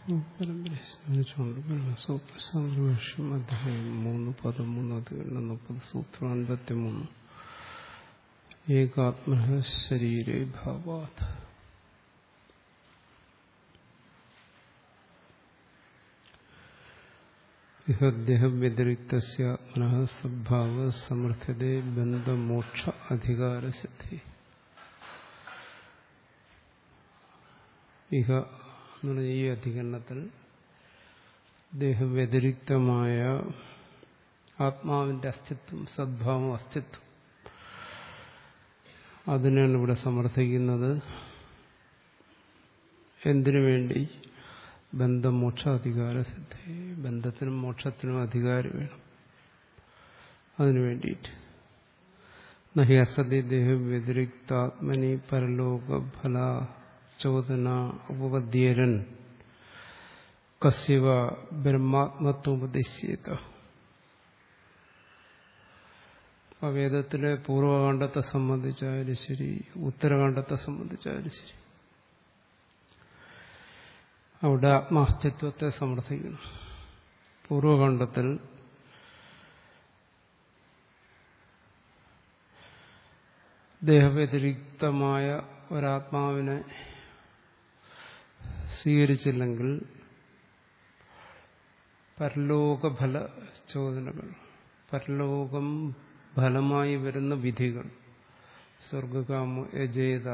പരമ്പരയെ സ്മരിച്ചുകൊണ്ട് ബ്രഹ്മസൂത്രസാന്ദ്രഭാഷ്യം അധ്യായം മൂന്ന് പതിമൂന്ന് അധികരണം മുപ്പത് സൂത്രം അൻപത്തിമൂന്ന് ഏകാത്മ ശരീരേ ഭാവാത് ഇഹദ്ദേഹവ്യതിരിക്തസ്യാത്മന സദ്ഭാവ സമർത്ഥ്യതേ ബന്ധമോക്ഷ അധികാരസിദ്ധി ഇഹ എന്ന് പറഞ്ഞ ഈ അധികരണത്തിൽ ദേഹവ്യതിരിക്തമായ ആത്മാവിന്റെ അസ്തിത്വം സദ്ഭാവം അസ്തിത്വം അതിനാണ് ഇവിടെ സമർത്ഥിക്കുന്നത് എന്തിനു വേണ്ടി ബന്ധം മോക്ഷാധികാര സിദ്ധി ബന്ധത്തിനും മോക്ഷത്തിനും അധികാരം വേണം അതിനു വേണ്ടിയിട്ട് നഹി അസതി ദേഹ വ്യതിരിക്താത്മനി പരലോക ഫല ചോദന ഉപപദ്യേരൻ കസ്യവ ബ്രഹ്മാത്മത്വോപദേശിത വേദത്തിലെ പൂർവകാണ്ഡത്തെ സംബന്ധിച്ചായാലും ശരി ഉത്തരകാണ്ഡത്തെ സംബന്ധിച്ചായാലും ശരി അവിടെ ആത്മാസ്തിത്വത്തെ സമർത്ഥിക്കുന്നു പൂർവകാണ്ഡത്തിൽ ദേഹവ്യതിരിക്തമായ ഒരാത്മാവിനെ സ്വീകരിച്ചില്ലെങ്കിൽ പരലോകഫല ചോദനകൾ പരലോകം ഫലമായി വരുന്ന വിധികൾ സ്വർഗകാമ യജേത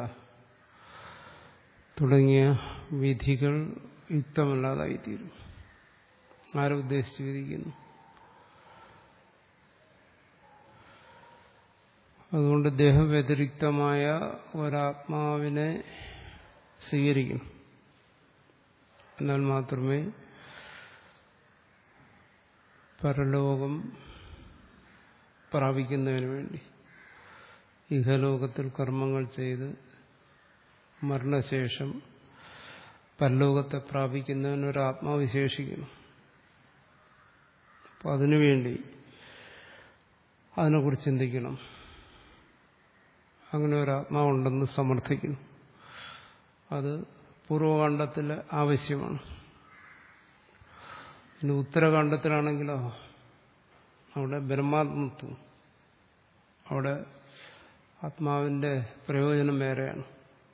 തുടങ്ങിയ വിധികൾ യുക്തമല്ലാതായിത്തീരും ആരുദ്ദേശിച്ച് വിധിക്കുന്നു അതുകൊണ്ട് ദേഹവ്യതിരിക്തമായ ഒരാത്മാവിനെ സ്വീകരിക്കണം എന്നാൽ മാത്രമേ പരലോകം പ്രാപിക്കുന്നതിന് വേണ്ടി ഇഹലോകത്തിൽ കർമ്മങ്ങൾ ചെയ്ത് മരണശേഷം പരലോകത്തെ പ്രാപിക്കുന്നതിന് ഒരു ആത്മാവ് ശേഷിക്കുന്നു അപ്പം അതിനുവേണ്ടി അതിനെക്കുറിച്ച് ചിന്തിക്കണം അങ്ങനെ ഒരു ആത്മാവുണ്ടെന്ന് സമർത്ഥിക്കുന്നു അത് പൂർവകാണ്ഡത്തിൽ ആവശ്യമാണ് പിന്നെ ഉത്തരകാണ്ഡത്തിലാണെങ്കിലോ അവിടെ ബ്രഹ്മാത്മത്വം അവിടെ ആത്മാവിന്റെ പ്രയോജനം വേറെയാണ്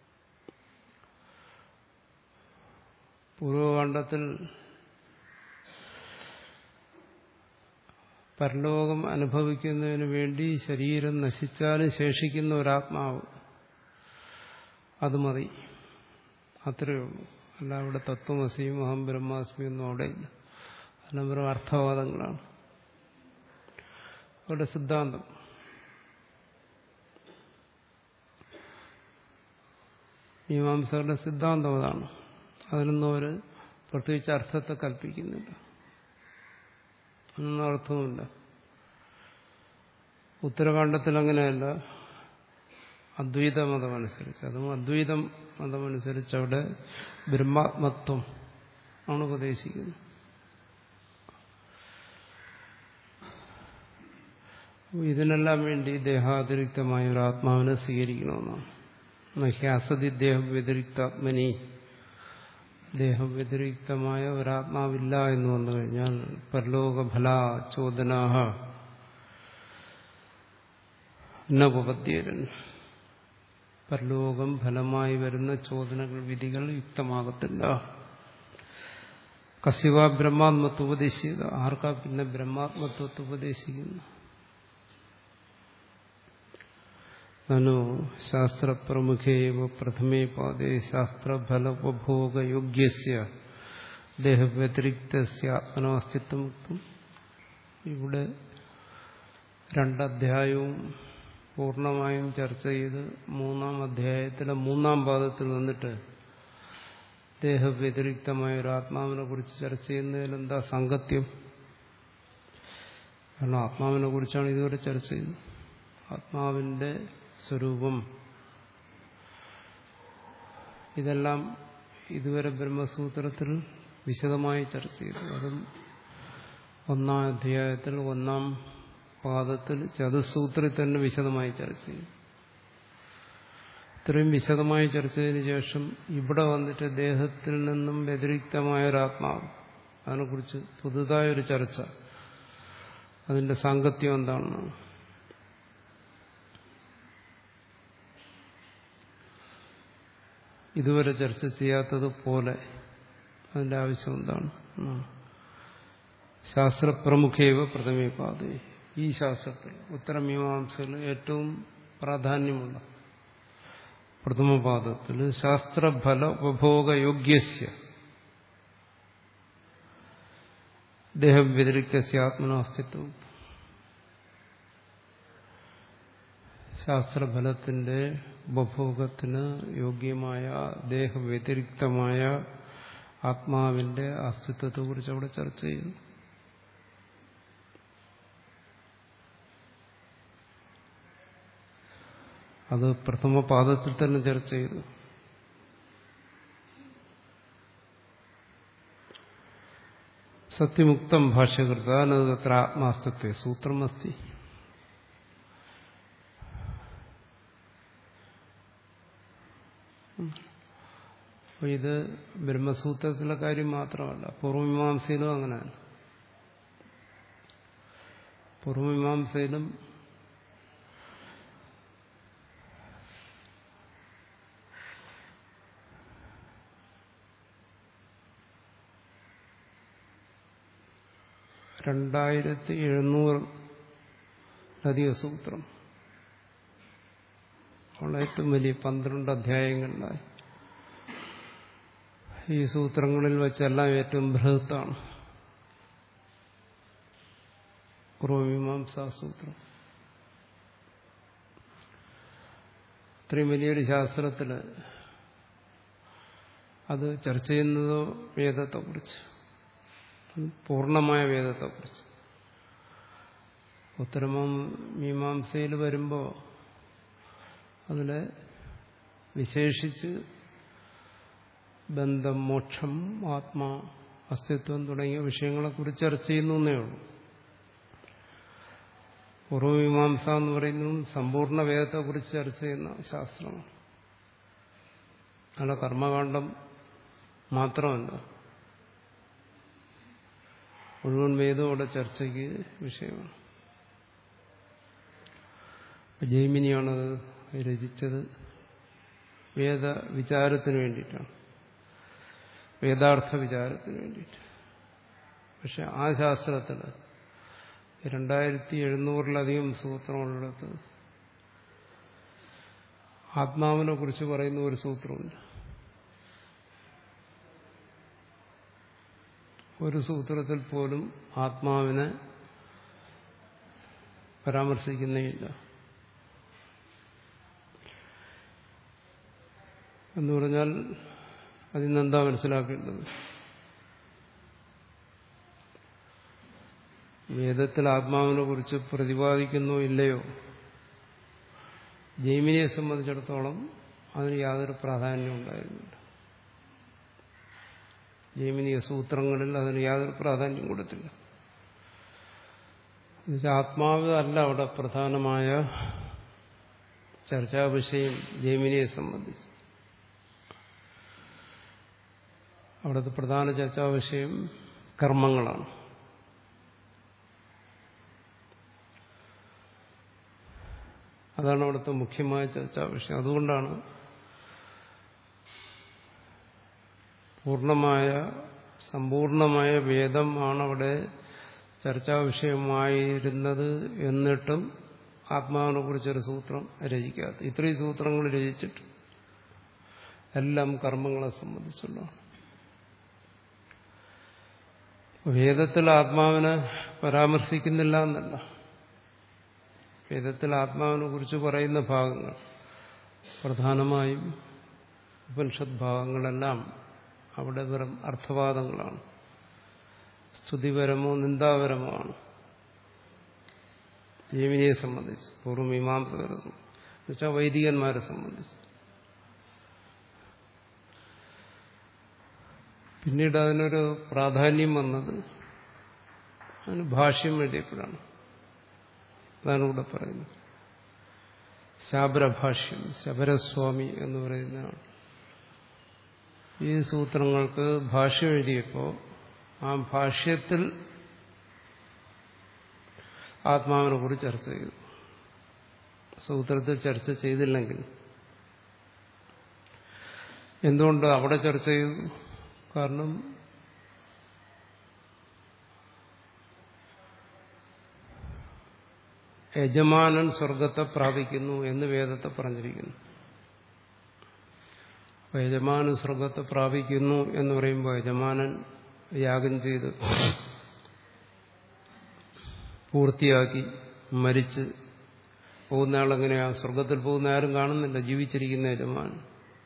പൂർവകാണ്ഡത്തിൽ പരലോകം അനുഭവിക്കുന്നതിന് വേണ്ടി ശരീരം നശിച്ചാലും ശേഷിക്കുന്ന ഒരാത്മാവ് അത് മതി അത്രയേ ഉള്ളൂ അല്ല അവിടെ തത്വമസിയും അഹം ബ്രഹ്മാസ്മി ഒന്നും അവിടെ ഇല്ല അതെല്ലാം വെറും അർത്ഥവാദങ്ങളാണ് അവരുടെ സിദ്ധാന്തം മീമാംസകളുടെ സിദ്ധാന്തം അതാണ് അതിനൊന്നും അവർ പ്രത്യേകിച്ച് അർത്ഥത്തെ കൽപ്പിക്കുന്നില്ല ഒന്നും അർത്ഥവുമില്ല ഉത്തരകാണ്ഡത്തിൽ അങ്ങനെയല്ല അദ്വൈത മതമനുസരിച്ച് അതും അദ്വൈതം മതമനുസരിച്ച് അവിടെ ബ്രഹ്മാത്മത്വം ആണ് ഉപദേശിക്കുന്നത് ഇതിനെല്ലാം വേണ്ടി ദേഹാതിരിക്തമായ ഒരു ആത്മാവിനെ സ്വീകരിക്കണമെന്നാണ് നഹ്യാസതി ദേഹം വ്യതിരിക്താത്മനി ദേഹവ്യതിരിക്തമായ ഒരാത്മാവില്ല എന്ന് വന്നു കഴിഞ്ഞാൽ പരലോകഫല ചോദനാഹ നപദ്യേരൻ പരലോകം ഫലമായി വരുന്ന ചോദനകൾ വിധികൾ യുക്തമാകത്തില്ല കശിവ ബ്രഹ്മാത്മത്വ ഉപദേശിക്കുക ആർക്കാ പിന്നെ ബ്രഹ്മാത്മത്വത്തെ ഉപദേശിക്കുന്നു നനു ശാസ്ത്രപ്രമുഖേവ പ്രഥമേ പാദേ ശാസ്ത്രഫലോപഭോഗയോഗ്യസ്യ ദേഹവ്യതിരിക്തസ്യാത്മനോസ്തിത്വം ഇവിടെ രണ്ടധ്യായവും പൂർണ്ണമായും ചർച്ച ചെയ്ത് മൂന്നാം അധ്യായത്തിലെ മൂന്നാം പാദത്തിൽ നിന്നിട്ട് ദേഹവ്യതിരിക്തമായ ഒരു ആത്മാവിനെ കുറിച്ച് ചർച്ച ചെയ്യുന്നതിൽ എന്താ സാങ്കത്യം കാരണം ആത്മാവിനെ കുറിച്ചാണ് ഇതുവരെ ചർച്ച ചെയ്തത് ആത്മാവിന്റെ സ്വരൂപം ഇതെല്ലാം ഇതുവരെ ബ്രഹ്മസൂത്രത്തിൽ വിശദമായി ചർച്ച ചെയ്തു അതും ഒന്നാം അധ്യായത്തിൽ ഒന്നാം പാദത്തിൽ ചതുസൂത്രത്തിൽ തന്നെ വിശദമായി ചർച്ച ചെയ്തു ഇത്രയും വിശദമായി ചർച്ച ചെയ്തതിനു ശേഷം ഇവിടെ വന്നിട്ട് ദേഹത്തിൽ നിന്നും വ്യതിരിക്തമായ ഒരാത്മാവ് അതിനെക്കുറിച്ച് പുതുതായൊരു ചർച്ച അതിന്റെ സാങ്കത്യം എന്താണെന്നാണ് ഇതുവരെ ചർച്ച ചെയ്യാത്തതുപോലെ അതിന്റെ ആവശ്യം എന്താണ് ശാസ്ത്രപ്രമുഖേവ പ്രഥമേപാത ഈ ശാസ്ത്രത്തിൽ ഉത്തരമീമാംസയിൽ ഏറ്റവും പ്രാധാന്യമുള്ള പ്രഥമപാദത്തിൽ ശാസ്ത്രഫല ഉപഭോഗയോഗ്യസ്യ ദേഹവ്യതിരിക്തസ്യ ആത്മനാസ്തിത്വം ശാസ്ത്രഫലത്തിന്റെ ഉപഭോഗത്തിന് യോഗ്യമായ ദേഹവ്യതിരിക്തമായ ആത്മാവിന്റെ അസ്തിത്വത്തെക്കുറിച്ച് അവിടെ ചർച്ച ചെയ്യുന്നു അത് പ്രഥമ പാദത്തിൽ തന്നെ ചർച്ച ചെയ്തു സത്യമുക്തം ഭാഷ്യകൃത തത്ര ആത്മാസ്തത്വേ സൂത്രമസ്തി അപ്പൊ ഇത് ബ്രഹ്മസൂത്രത്തിലെ കാര്യം മാത്രമല്ല പൂർവമീമാംസയിലും അങ്ങനെയാണ് പൂർവമീമാംസയിലും രണ്ടായിരത്തി എഴുന്നൂറിലധികം സൂത്രം ഉള്ള ഏറ്റവും വലിയ പന്ത്രണ്ട് അധ്യായങ്ങളിലായി ഈ സൂത്രങ്ങളിൽ വെച്ചെല്ലാം ഏറ്റവും ബൃഹത്താണ് പൂർവമീമാംസാസൂത്രം ഇത്രയും വലിയൊരു ശാസ്ത്രത്തിൽ അത് ചർച്ച ചെയ്യുന്നതോ വേദത്തെക്കുറിച്ച് പൂർണ്ണമായ വേദത്തെക്കുറിച്ച് ഉത്തരമം മീമാംസയിൽ വരുമ്പോൾ അതിൽ വിശേഷിച്ച് ബന്ധം മോക്ഷം ആത്മാ അസ്തിത്വം തുടങ്ങിയ വിഷയങ്ങളെക്കുറിച്ച് ചർച്ച ചെയ്യുന്നു എന്നേ ഉള്ളൂ പൂർവമീമാംസ എന്ന് പറയുന്നതും സമ്പൂർണ്ണ വേദത്തെക്കുറിച്ച് ചർച്ച ചെയ്യുന്ന ശാസ്ത്രമാണ് അല്ല കർമ്മകാന്ഡം മാത്രമല്ല മുഴുവൻ വേദം അവിടെ ചർച്ചയ്ക്ക് വിഷയമാണ് ജൈമിനിയാണത് രചിച്ചത് വേദ വിചാരത്തിന് വേണ്ടിയിട്ടാണ് വേദാർത്ഥ വിചാരത്തിന് വേണ്ടിയിട്ട് പക്ഷെ ആ ശാസ്ത്രത്തിൽ രണ്ടായിരത്തി എഴുന്നൂറിലധികം സൂത്രങ്ങളുള്ളത് ആത്മാവിനെ കുറിച്ച് പറയുന്ന ഒരു സൂത്രമുണ്ട് ഒരു സൂത്രത്തിൽ പോലും ആത്മാവിനെ പരാമർശിക്കുന്നേയില്ല എന്ന് പറഞ്ഞാൽ അതിൽ നിന്നെന്താ മനസ്സിലാക്കേണ്ടത് വേദത്തിൽ ആത്മാവിനെ കുറിച്ച് പ്രതിപാദിക്കുന്നോ ഇല്ലയോ ജൈമിനിയെ സംബന്ധിച്ചിടത്തോളം അതിന് യാതൊരു പ്രാധാന്യവും ഉണ്ടായിരുന്നില്ല ജൈമിനിയ സൂത്രങ്ങളിൽ അതിന് യാതൊരു പ്രാധാന്യം കൊടുത്തില്ല ആത്മാവ് അല്ല അവിടെ പ്രധാനമായ ചർച്ചാ വിഷയം ജൈമിനിയെ സംബന്ധിച്ച് അവിടുത്തെ പ്രധാന ചർച്ചാ വിഷയം കർമ്മങ്ങളാണ് അതാണ് അവിടുത്തെ മുഖ്യമായ ചർച്ചാ വിഷയം അതുകൊണ്ടാണ് പൂർണ്ണമായ സമ്പൂർണമായ വേദം ആണ് അവിടെ ചർച്ചാ വിഷയമായിരുന്നത് എന്നിട്ടും ആത്മാവിനെ കുറിച്ചൊരു സൂത്രം രചിക്കാത്ത ഇത്രയും സൂത്രങ്ങൾ രചിച്ചിട്ട് എല്ലാം കർമ്മങ്ങളെ സംബന്ധിച്ചുള്ളതാണ് വേദത്തിൽ ആത്മാവിനെ പരാമർശിക്കുന്നില്ല എന്നല്ല വേദത്തിൽ ആത്മാവിനെ കുറിച്ച് പറയുന്ന ഭാഗങ്ങൾ പ്രധാനമായും ഉപനിഷത് ഭാഗങ്ങളെല്ലാം അവിടെ വെറും അർത്ഥവാദങ്ങളാണ് സ്തുതിപരമോ നിന്ദാപരമോ ആണ് ജീവനിയെ സംബന്ധിച്ച് പൂർവ്വമീമാംസകരെ എന്നുവെച്ചാൽ വൈദികന്മാരെ സംബന്ധിച്ച് പിന്നീട് അതിനൊരു പ്രാധാന്യം വന്നത് അതിന് ഭാഷ്യം എഴുതിയപ്പോഴാണ് അതാണ് ഇവിടെ പറയുന്നത് ശാബരഭാഷ്യം ശബരസ്വാമി എന്ന് പറയുന്നതാണ് ഈ സൂത്രങ്ങൾക്ക് ഭാഷ്യം എഴുതിയപ്പോൾ ആ ഭാഷ്യത്തിൽ ആത്മാവിനെ കുറിച്ച് ചർച്ച ചെയ്തു സൂത്രത്തിൽ ചർച്ച ചെയ്തില്ലെങ്കിൽ എന്തുകൊണ്ട് അവിടെ ചർച്ച ചെയ്തു കാരണം യജമാനൻ സ്വർഗത്തെ പ്രാപിക്കുന്നു എന്ന് വേദത്തെ പറഞ്ഞിരിക്കുന്നു അപ്പൊ യജമാനൻ സ്വർഗത്തെ പ്രാപിക്കുന്നു എന്ന് പറയുമ്പോൾ യജമാനൻ യാഗം ചെയ്ത് പൂർത്തിയാക്കി മരിച്ച് പോകുന്ന ആളെങ്ങനെയാ സ്വർഗത്തിൽ പോകുന്ന ആരും കാണുന്നില്ല ജീവിച്ചിരിക്കുന്ന യജമാനൻ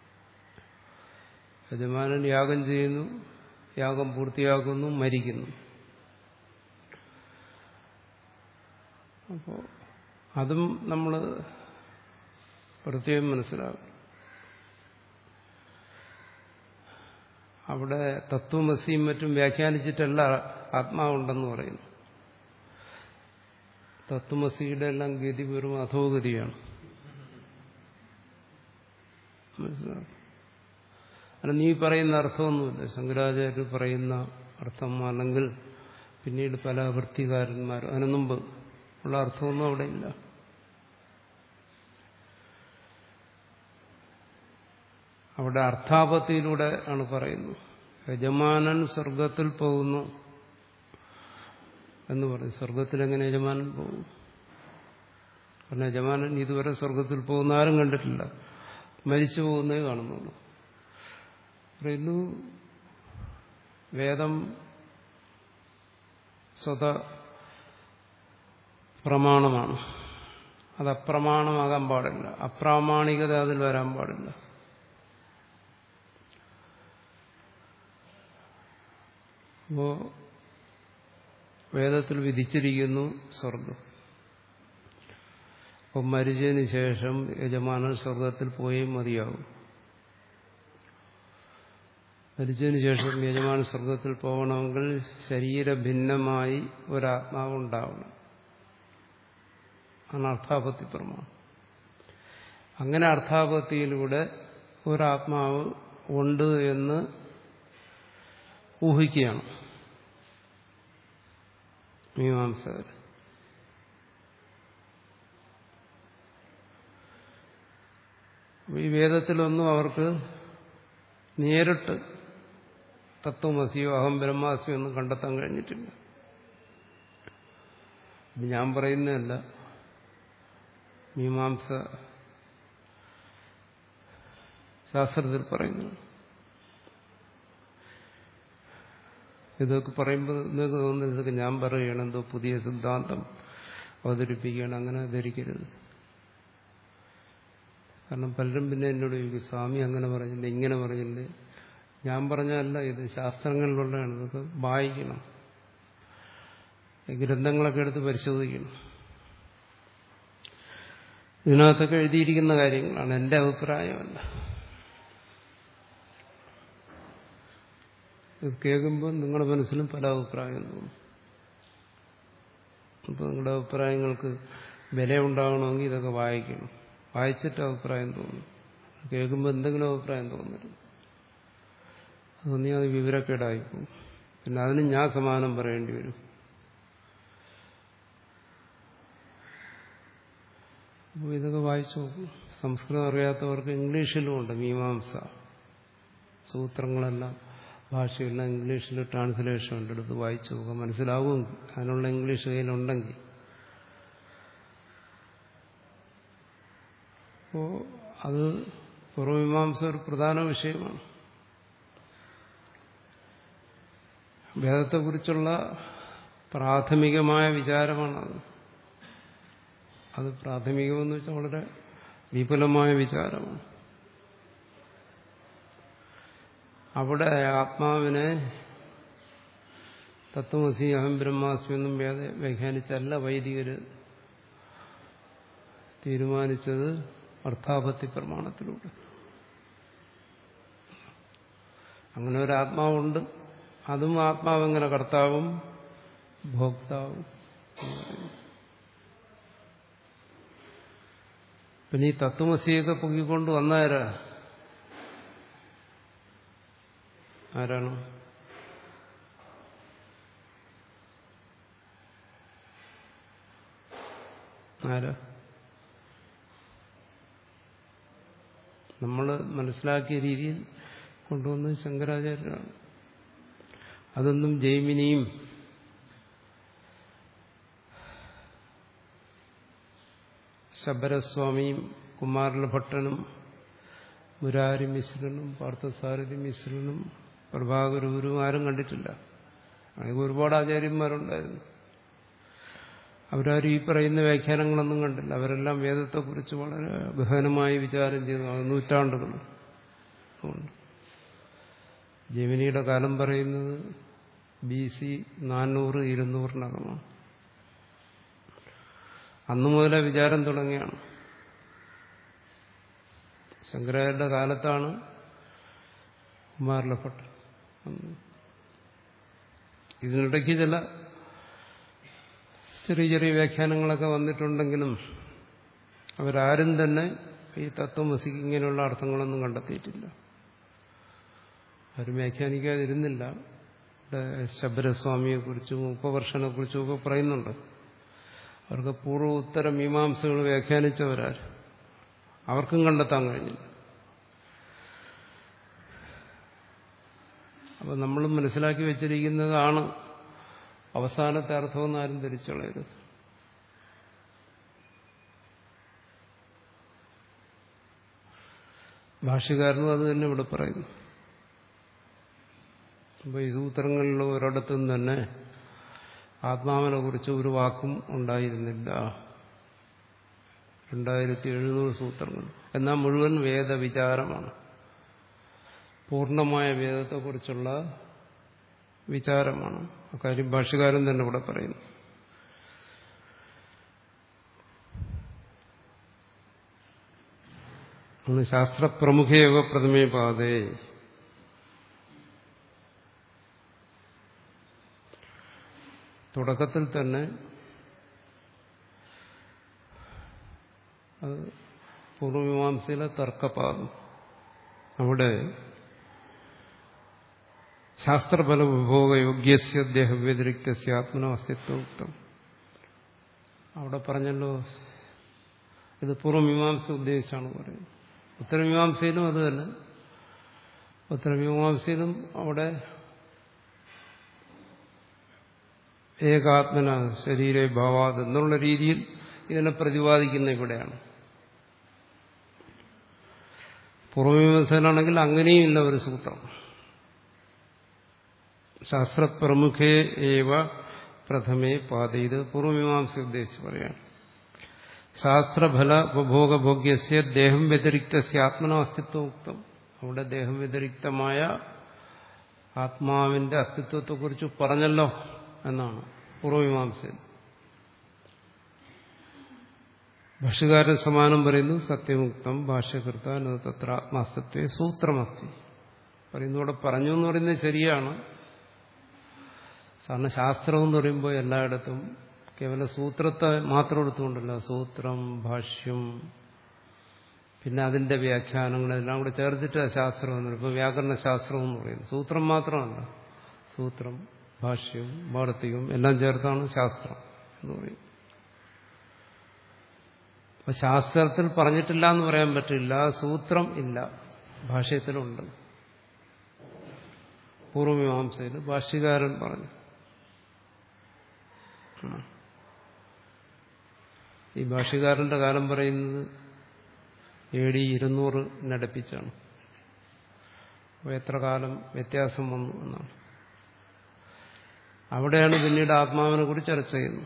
യജമാനൻ യാഗം ചെയ്യുന്നു യാഗം പൂർത്തിയാക്കുന്നു മരിക്കുന്നു അപ്പോൾ അതും നമ്മൾ പ്രത്യേകം മനസ്സിലാകും അവിടെ തത്വമസിയും മറ്റും വ്യാഖ്യാനിച്ചിട്ടല്ല ആത്മാവുണ്ടെന്ന് പറയുന്നു തത്വമസിയുടെ എല്ലാം ഗതി വെറും അധോഗതിയാണ് മനസ്സിലാവും അല്ല നീ പറയുന്ന അർത്ഥമൊന്നുമില്ല ശങ്കരാചാര്യർ പറയുന്ന അർത്ഥം അല്ലെങ്കിൽ പിന്നീട് പല വൃത്തികാരന്മാരും അതിനു മുമ്പ് ഉള്ള അർത്ഥമൊന്നും അവിടെ ഇല്ല അവിടെ അർത്ഥാപത്തിയിലൂടെ ആണ് പറയുന്നത് യജമാനൻ സ്വർഗത്തിൽ പോകുന്നു എന്ന് പറയും സ്വർഗത്തിൽ എങ്ങനെ യജമാനൻ പോകും കാരണം യജമാനൻ ഇതുവരെ സ്വർഗത്തിൽ പോകുന്ന ആരും കണ്ടിട്ടില്ല മരിച്ചു പോകുന്നേ കാണുന്നുള്ളൂ പറയുന്നു വേദം സ്വത പ്രമാണമാണ് അത് അപ്രമാണമാകാൻ പാടില്ല അപ്രാമാണികത അതിൽ വരാൻ പാടില്ല അപ്പോ വേദത്തിൽ വിധിച്ചിരിക്കുന്നു സ്വർഗം അപ്പം മരിച്ചതിന് ശേഷം യജമാനൻ സ്വർഗത്തിൽ പോയേ മതിയാകും മരിച്ചതിന് ശേഷം യജമാന സ്വർഗത്തിൽ പോകണമെങ്കിൽ ശരീരഭിന്നമായി ഒരാത്മാവ് ഉണ്ടാവണം ആണ് അർത്ഥാപത്തി പ്രമാണം അങ്ങനെ അർത്ഥാപത്തിയിലൂടെ ഒരാത്മാവ് ഉണ്ട് എന്ന് ഊഹിക്കുകയാണ് മീമാംസകർ ഈ വേദത്തിലൊന്നും അവർക്ക് നേരിട്ട് തത്വമസിയോ അഹം ബ്രഹ്മാസിയോ ഒന്നും കണ്ടെത്താൻ കഴിഞ്ഞിട്ടില്ല ഇത് ഞാൻ പറയുന്നതല്ല മീമാംസ ശാസ്ത്രത്തിൽ പറയുന്നു ഇതൊക്കെ പറയുമ്പോൾ നിങ്ങൾക്ക് തോന്നുന്നത് ഇതൊക്കെ ഞാൻ പറയുകയാണ് എന്തോ പുതിയ സിദ്ധാന്തം അവതരിപ്പിക്കുകയാണ് അങ്ങനെ ധരിക്കരുത് കാരണം പലരും പിന്നെ എന്നോട് ചോദിക്കും സ്വാമി അങ്ങനെ പറഞ്ഞില്ല ഇങ്ങനെ പറഞ്ഞില്ലേ ഞാൻ പറഞ്ഞല്ല ഇത് ശാസ്ത്രങ്ങളിലുള്ളതാണ് ഇതൊക്കെ വായിക്കണം ഈ ഗ്രന്ഥങ്ങളൊക്കെ എടുത്ത് പരിശോധിക്കണം ഇതിനകത്തൊക്കെ എഴുതിയിരിക്കുന്ന കാര്യങ്ങളാണ് എൻ്റെ അഭിപ്രായമല്ല ഇത് കേൾക്കുമ്പോൾ നിങ്ങളുടെ മനസ്സിലും പല അഭിപ്രായം തോന്നും അപ്പോൾ നിങ്ങളുടെ അഭിപ്രായങ്ങൾക്ക് വില ഉണ്ടാകണമെങ്കിൽ ഇതൊക്കെ വായിക്കണം വായിച്ചിട്ട് അഭിപ്രായം തോന്നും കേൾക്കുമ്പോൾ എന്തെങ്കിലും അഭിപ്രായം തോന്നരുത് അതൊന്നീ അത് വിവരക്കേടായിപ്പോവും പിന്നെ അതിന് ഞാൻ സമാനം പറയേണ്ടി വരും അപ്പോൾ ഇതൊക്കെ വായിച്ചു നോക്കും സംസ്കൃതം അറിയാത്തവർക്ക് ഇംഗ്ലീഷിലും ഉണ്ട് മീമാംസ സൂത്രങ്ങളെല്ലാം ഭാഷയെല്ലാം ഇംഗ്ലീഷിൽ ട്രാൻസ്ലേഷൻ ഉണ്ട് എടുത്ത് വായിച്ചു നോക്കാം മനസ്സിലാവും അതിനുള്ള ഇംഗ്ലീഷ് കയ്യിലുണ്ടെങ്കിൽ അപ്പോൾ അത് പൂർവമീമാംസ ഒരു പ്രധാന വിഷയമാണ് വേദത്തെക്കുറിച്ചുള്ള പ്രാഥമികമായ വിചാരമാണത് അത് പ്രാഥമികമെന്ന് വെച്ചാൽ വളരെ വിപുലമായ വിചാരമാണ് അവിടെ ആത്മാവിനെ തത്വമസി അഹം ബ്രഹ്മാസ്മി എന്നും വ്യാഖ്യാനിച്ചല്ല വൈദികര് തീരുമാനിച്ചത് അർത്ഥാപത്തി പ്രമാണത്തിലൂടെ അങ്ങനെ ഒരു ആത്മാവുണ്ട് അതും ആത്മാവെങ്ങനെ കർത്താവും ഭോക്താവും പിന്നെ ഈ തത്വമസിയൊക്കെ പൊക്കിക്കൊണ്ട് വന്നാരാ ആരാണ് ആരാ നമ്മൾ മനസ്സിലാക്കിയ രീതിയിൽ കൊണ്ടുവന്നത് ശങ്കരാചാര്യരാണ് അതൊന്നും ജൈമിനിയും ശബരസ്വാമിയും കുമാരല ഭട്ടനും മുരാരി മിശ്രനും പാർത്ഥസാരഥി മിശ്രനും പ്രഭാകരൂരും ആരും കണ്ടിട്ടില്ല അങ്ങനെ ഒരുപാട് ആചാര്യന്മാരുണ്ടായിരുന്നു അവരാരും ഈ പറയുന്ന വ്യാഖ്യാനങ്ങളൊന്നും കണ്ടില്ല അവരെല്ലാം വേദത്തെക്കുറിച്ച് വളരെ ഗഹനമായി വിചാരം ചെയ്തു അത് നൂറ്റാണ്ടുകൾ അതുകൊണ്ട് ജമിനിയുടെ കാലം പറയുന്നത് ബി സി നാനൂറ് ഇരുന്നൂറിനകമാണ് അന്നു മുതലേ വിചാരം തുടങ്ങിയാണ് ശങ്കരാചാര്യരുടെ കാലത്താണ് കുമാരലഭട്ട ഇതിനിടയ്ക്ക് ചില ചെറിയ ചെറിയ വ്യാഖ്യാനങ്ങളൊക്കെ വന്നിട്ടുണ്ടെങ്കിലും അവരാരും തന്നെ ഈ തത്വമസിക്ക് ഇങ്ങനെയുള്ള അർത്ഥങ്ങളൊന്നും കണ്ടെത്തിയിട്ടില്ല ആരും വ്യാഖ്യാനിക്കാതിരുന്നില്ല ഇവിടെ ശബരസ്വാമിയെക്കുറിച്ചും ഉപവർഷനെക്കുറിച്ചും ഒക്കെ പറയുന്നുണ്ട് അവർക്ക് പൂർവ്വ ഉത്തര മീമാംസകൾ വ്യാഖ്യാനിച്ചവരാർ അവർക്കും കണ്ടെത്താൻ കഴിഞ്ഞില്ല അപ്പം നമ്മൾ മനസ്സിലാക്കി വെച്ചിരിക്കുന്നതാണ് അവസാനത്തെ അർത്ഥമെന്ന് ആരും ധരിച്ചുകളയരുത് ഭാഷ്യകാരനും അത് തന്നെ ഇവിടെ പറയുന്നു അപ്പോൾ ഈ സൂത്രങ്ങളിൽ ഒരിടത്തും തന്നെ ആത്മാവിനെ കുറിച്ച് ഒരു വാക്കും ഉണ്ടായിരുന്നില്ല രണ്ടായിരത്തി എഴുന്നൂറ് സൂത്രങ്ങൾ എന്നാൽ മുഴുവൻ വേദവിചാരമാണ് പൂർണ്ണമായ വേദത്തെക്കുറിച്ചുള്ള വിചാരമാണ് അക്കാര്യം ഭാഷകാരൻ തന്നെ ഇവിടെ പറയുന്നു ശാസ്ത്രപ്രമുഖയോഗ പ്രഥമേ പാതേ തുടക്കത്തിൽ തന്നെ അത് പൂർവമീമാംസയിലെ തർക്കപാദം അവിടെ ശാസ്ത്രഫല വിഭോഗയോഗ്യസ്യ ദേഹവ്യതിരിക്ത ആത്മനോ അസ്തിത്വയുക്തം അവിടെ പറഞ്ഞല്ലോ ഇത് പൂർവമീമാംസ ഉദ്ദേശിച്ചാണ് പറയുന്നത് ഉത്തരമീമാംസയിലും അത് തന്നെ ഉത്തരമീമാംസയിലും അവിടെ ഏകാത്മന ശരീര ഭാവാത് എന്നുള്ള രീതിയിൽ ഇതിനെ പ്രതിപാദിക്കുന്ന ഇവിടെയാണ് പൂർവമീമാംസയിലാണെങ്കിൽ അങ്ങനെയും ഇല്ല ഒരു സൂത്രം ശാസ്ത്രപ്രമുഖേ ഏവ പ്രഥമേ പാത ഇത് പൂർവമീമാംസ ഉദ്ദേശിച്ച് പറയാണ് ശാസ്ത്രഫല ഉപഭോഗഭോഗ്യസ്യ ദേഹം വ്യതിരിക്ത ആത്മനോ അസ്തിത്വമുക്തം അവിടെ ദേഹം വ്യതിരിക്തമായ ആത്മാവിന്റെ അസ്തിത്വത്തെക്കുറിച്ച് പറഞ്ഞല്ലോ എന്നാണ് പൂർവമീമാംസയിൽ ഭാഷകാരൻ സമാനം പറയുന്നു സത്യമുക്തം ഭാഷ്യകൃത്ത തത്ര ആത്മാസ്തത്വേ സൂത്രമസ്തി പറയുന്നു ഇവിടെ പറഞ്ഞു എന്ന് പറയുന്നത് ശരിയാണ് സാധാരണ ശാസ്ത്രം എന്ന് പറയുമ്പോൾ എല്ലായിടത്തും കേവല സൂത്രത്തെ മാത്രം എടുത്തുകൊണ്ടല്ല സൂത്രം ഭാഷ്യം പിന്നെ അതിന്റെ വ്യാഖ്യാനങ്ങൾ എല്ലാം കൂടെ ചേർത്തിട്ട് ശാസ്ത്രം എന്ന് ഇപ്പോൾ വ്യാകരണ ശാസ്ത്രം എന്ന് പറയുന്നത് സൂത്രം മാത്രമല്ല സൂത്രം ഭാഷ്യം വാർത്തികം എല്ലാം ചേർത്താണ് ശാസ്ത്രം എന്ന് പറയും അപ്പൊ ശാസ്ത്രത്തിൽ പറഞ്ഞിട്ടില്ല എന്ന് പറയാൻ പറ്റില്ല സൂത്രം ഇല്ല ഭാഷ്യത്തിലുണ്ട് പൂർവമീമാംസയിൽ ഭാഷ്യകാരൻ പറഞ്ഞു ഈ ഭാഷ്യകാരന്റെ കാലം പറയുന്നത് എ ഡി ഇരുന്നൂറിനടുപ്പിച്ചാണ് അപ്പോൾ എത്ര കാലം വ്യത്യാസം വന്നു എന്നാണ് അവിടെയാണ് പിന്നീട് ആത്മാവിനെ കുറിച്ച് ചർച്ച ചെയ്യുന്നത്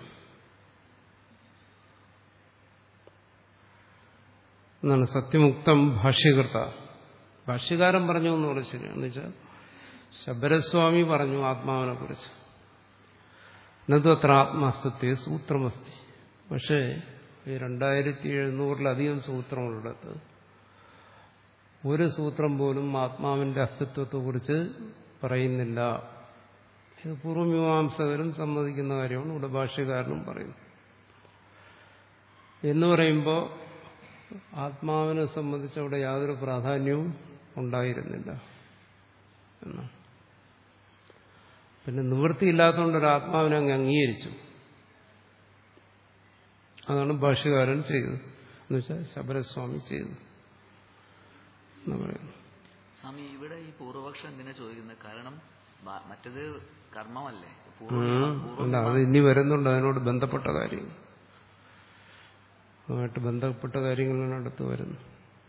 എന്നാണ് സത്യമുക്തം ഭാഷ്യകർത്ത ഭാഷ്യകാരൻ പറഞ്ഞു എന്നുള്ളത് ശരിയാണ് എന്ന് വെച്ചാൽ ശബരസ്വാമി പറഞ്ഞു ആത്മാവിനെ കുറിച്ച് എന്നത് അത്ര ആത്മാസ്തത്വ സൂത്രമസ്തി പക്ഷേ ഈ രണ്ടായിരത്തി എഴുന്നൂറിലധികം സൂത്രങ്ങളുള്ളത് ഒരു സൂത്രം പോലും ആത്മാവിന്റെ അസ്തിത്വത്തെക്കുറിച്ച് പറയുന്നില്ല ഇത് പൂർവമീമാംസകരും സമ്മതിക്കുന്ന കാര്യമാണ് ഇവിടെ ഭാഷ്യകാരനും പറയുന്നു എന്ന് പറയുമ്പോൾ ആത്മാവിനെ സംബന്ധിച്ച് അവിടെ യാതൊരു പ്രാധാന്യവും ഉണ്ടായിരുന്നില്ല എന്നാണ് പിന്നെ നിവൃത്തിയില്ലാത്തതുകൊണ്ട് ഒരു ആത്മാവിനെ അങ്ങ് അംഗീകരിച്ചു അതാണ് ഭാഷ്യകാരൻ ചെയ്തത് എന്നുവെച്ചാൽ ശബരസ്വാമി ചെയ്തത് എന്ന് പറയുന്നു സ്വാമി ഇവിടെ ഈ പൂർവപക്ഷം എന്തിനാ ചോദിക്കുന്നത് കാരണം ബ- മറ്റത് കർമ്മമല്ലേ ഉം. അല്ല അത് ഇനി വരുന്നുണ്ട് അതിനോട് ബന്ധപ്പെട്ട കാര്യങ്ങൾ അതുമായിട്ട് ബന്ധപ്പെട്ട കാര്യങ്ങളാണ് അടുത്ത് വരുന്നത്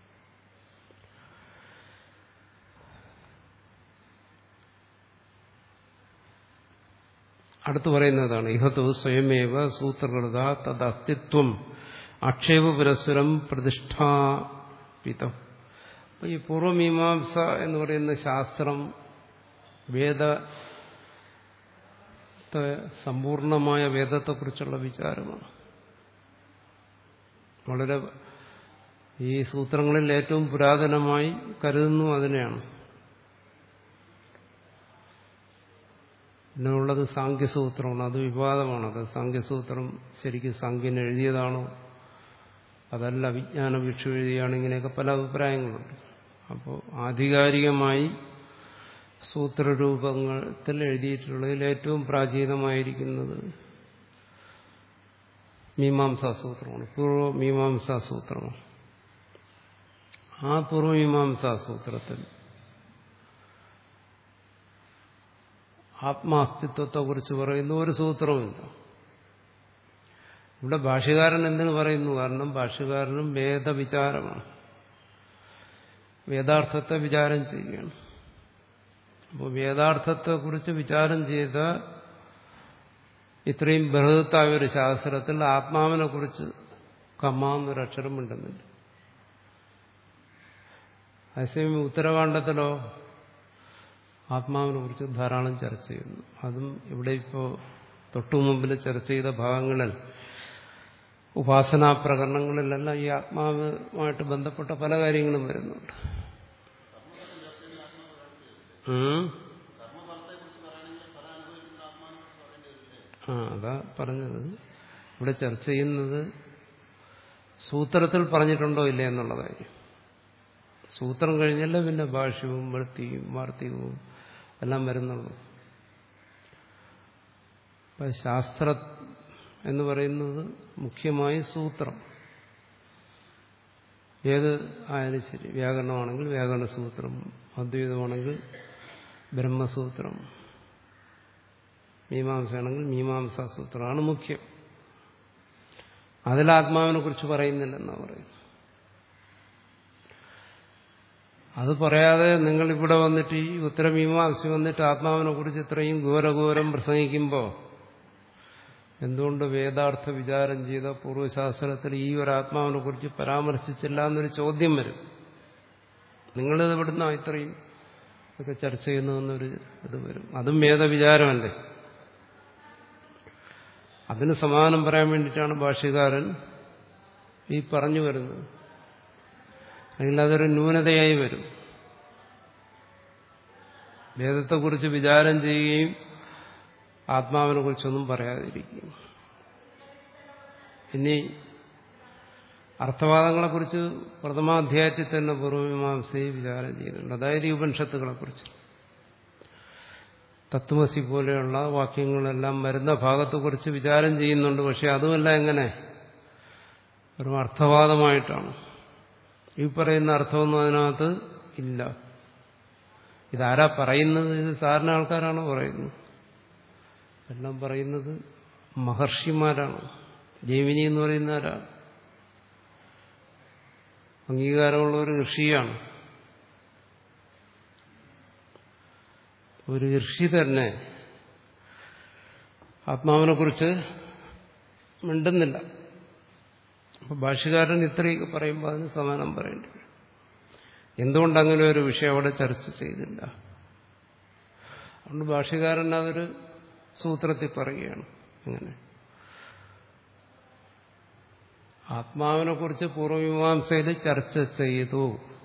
അടുത്ത് പറയുന്നതാണ് ഇഹത്തു സ്വയമേവ സൂത്രകൃത തദസ്തിത്വം ആക്ഷേപ പുരസ്സരം പ്രതിഷ്ഠാപിതം അപ്പൊ ഈ പൂർവമീമാംസ എന്ന് പറയുന്ന ശാസ്ത്രം വേദ സമ്പൂർണമായ വേദത്തെക്കുറിച്ചുള്ള വിചാരമാണ് വളരെ ഈ സൂത്രങ്ങളിൽ ഏറ്റവും പുരാതനമായി കരുതുന്നു അതിനെയാണ് പിന്നെ ഉള്ളത് സാങ്ക്യസൂത്രമാണ് അത് വിവാദമാണ് അത് സാങ്ക്യസൂത്രം ശരിക്കും സാങ്ക്യൻ എഴുതിയതാണോ അതല്ല വിജ്ഞാന ഭിക്ഷു എഴുതിയാണ് ഇങ്ങനെയൊക്കെ പല അഭിപ്രായങ്ങളുണ്ട് അപ്പോൾ ആധികാരികമായി സൂത്രരൂപത്തിൽ എഴുതിയിട്ടുള്ളതിൽ ഏറ്റവും പ്രാചീനമായിരിക്കുന്നത് മീമാംസാസൂത്രമാണ് പൂർവ്വ മീമാംസാസൂത്രമാണ് ആ പൂർവ്വമീമാംസാസൂത്രത്തിൽ ആത്മാസ്തിത്വത്തെക്കുറിച്ച് പറയുന്ന ഒരു സൂത്രവുമില്ല ഇവിടെ ഭാഷ്യകാരൻ എന്തിനു പറയുന്നു കാരണം ഭാഷ്യകാരനും വേദവിചാരമാണ് വേദാർത്ഥത്തെ വിചാരം ചെയ്യുകയാണ് അപ്പോൾ വേദാർത്ഥത്തെക്കുറിച്ച് വിചാരം ചെയ്ത ഇത്രയും ബൃഹത്തായ ഒരു ശാസ്ത്രത്തിൽ ആത്മാവിനെ കുറിച്ച് കമ്മ എന്നൊരു അക്ഷരം ഉണ്ടെന്നില്ല അതേസമയം ഉത്തരകാണ്ഡത്തിലോ ആത്മാവിനെ കുറിച്ച് ധാരാളം ചർച്ച ചെയ്യുന്നു അതും ഇവിടെ ഇപ്പോൾ തൊട്ടു മുമ്പിൽ ചർച്ച ചെയ്ത ഭാഗങ്ങളിൽ ഉപാസനാ പ്രകരണങ്ങളിലെല്ലാം ഈ ആത്മാവുമായിട്ട് ബന്ധപ്പെട്ട പല കാര്യങ്ങളും വരുന്നുണ്ട് ഉം. ആ അതാ പറഞ്ഞത് ഇവിടെ ചർച്ച ചെയ്യുന്നത് സൂത്രത്തിൽ പറഞ്ഞിട്ടുണ്ടോ ഇല്ലേ എന്നുള്ള കാര്യം സൂത്രം കഴിഞ്ഞല്ലേ പിന്നെ ഭാഷ്യവും വൃത്തിയും വാർത്തികവും എല്ലാം വരുന്നുള്ളൂ അപ്പൊ ശാസ്ത്ര എന്ന് പറയുന്നത് മുഖ്യമായി സൂത്രം ഏത് ആയാലും ശരി വ്യാകരണമാണെങ്കിൽ വ്യാകരണ സൂത്രം അദ്വൈതമാണെങ്കിൽ ബ്രഹ്മസൂത്രം മീമാംസയാണെങ്കിൽ മീമാംസാ സൂത്രമാണ് മുഖ്യം അതിൽ ആത്മാവിനെ കുറിച്ച് പറയുന്നില്ലെന്നാണ് പറയുന്നത് അത് പറയാതെ നിങ്ങൾ ഇവിടെ വന്നിട്ട് ഈ ഉത്തരമീമാംസ വന്നിട്ട് ആത്മാവിനെ കുറിച്ച് ഇത്രയും ഘോരഘോരം പ്രസംഗിക്കുമ്പോൾ എന്തുകൊണ്ട് വേദാർത്ഥ വിചാരം ചെയ്ത പൂർവ്വശാസ്ത്രത്തിൽ ഈ ഒരു ആത്മാവിനെ കുറിച്ച് പരാമർശിച്ചില്ല എന്നൊരു ചോദ്യം വരും നിങ്ങളിത് ഇവിടുന്ന ഇത്രയും ഒക്കെ ചർച്ച ചെയ്യുന്നതെന്നൊരു ഇത് വരും അതും വേദവിചാരമല്ലേ അതിന് സമാനം പറയാൻ വേണ്ടിയിട്ടാണ് ഭാഷ്യകാരൻ ഈ പറഞ്ഞു വരുന്നത് അല്ലെങ്കിൽ അതൊരു ന്യൂനതയായി വരും വേദത്തെക്കുറിച്ച് വിചാരം ചെയ്യുകയും ആത്മാവിനെ കുറിച്ചൊന്നും പറയാതിരിക്കും ഇനി അർത്ഥവാദങ്ങളെക്കുറിച്ച് പ്രഥമാധ്യായത്തിൽ തന്നെ പൂർവമീമാംസയെ വിചാരം ചെയ്യുന്നുണ്ട് അതായത് ഈ ഉപനിഷത്തുകളെക്കുറിച്ച് തത്വമസി പോലെയുള്ള വാക്യങ്ങളെല്ലാം വരുന്ന ഭാഗത്തെക്കുറിച്ച് വിചാരം ചെയ്യുന്നുണ്ട് പക്ഷെ അതുമല്ല എങ്ങനെ ഒരു അർത്ഥവാദമായിട്ടാണ് ഈ പറയുന്ന അർത്ഥമൊന്നും അതിനകത്ത് ഇല്ല ഇതാരാ പറയുന്നത് ഇത് സാധാരണ ആൾക്കാരാണോ പറയുന്നത് എല്ലാം പറയുന്നത് മഹർഷിമാരാണ് ജൈമിനി എന്ന് പറയുന്ന ആരാണ് അംഗീകാരമുള്ള ഒരു ഋഷിയാണ് ഒരു ഋഷി തന്നെ ആത്മാവിനെ കുറിച്ച് മിണ്ടുന്നില്ല അപ്പൊ ഭാഷകാരൻ ഇത്രയൊക്കെ പറയുമ്പോൾ അതിന് സമാനം പറയേണ്ടി വരും എന്തുകൊണ്ട് അങ്ങനെ ഒരു വിഷയം അവിടെ ചർച്ച ചെയ്തില്ല അതുകൊണ്ട് ഭാഷകാരൻ അതൊരു സൂത്രത്തിൽ പറയുകയാണ് അങ്ങനെ ആത്മാവിനെ കുറിച്ച് പൂർവമീമാംസയിൽ ചർച്ച ചെയ്തു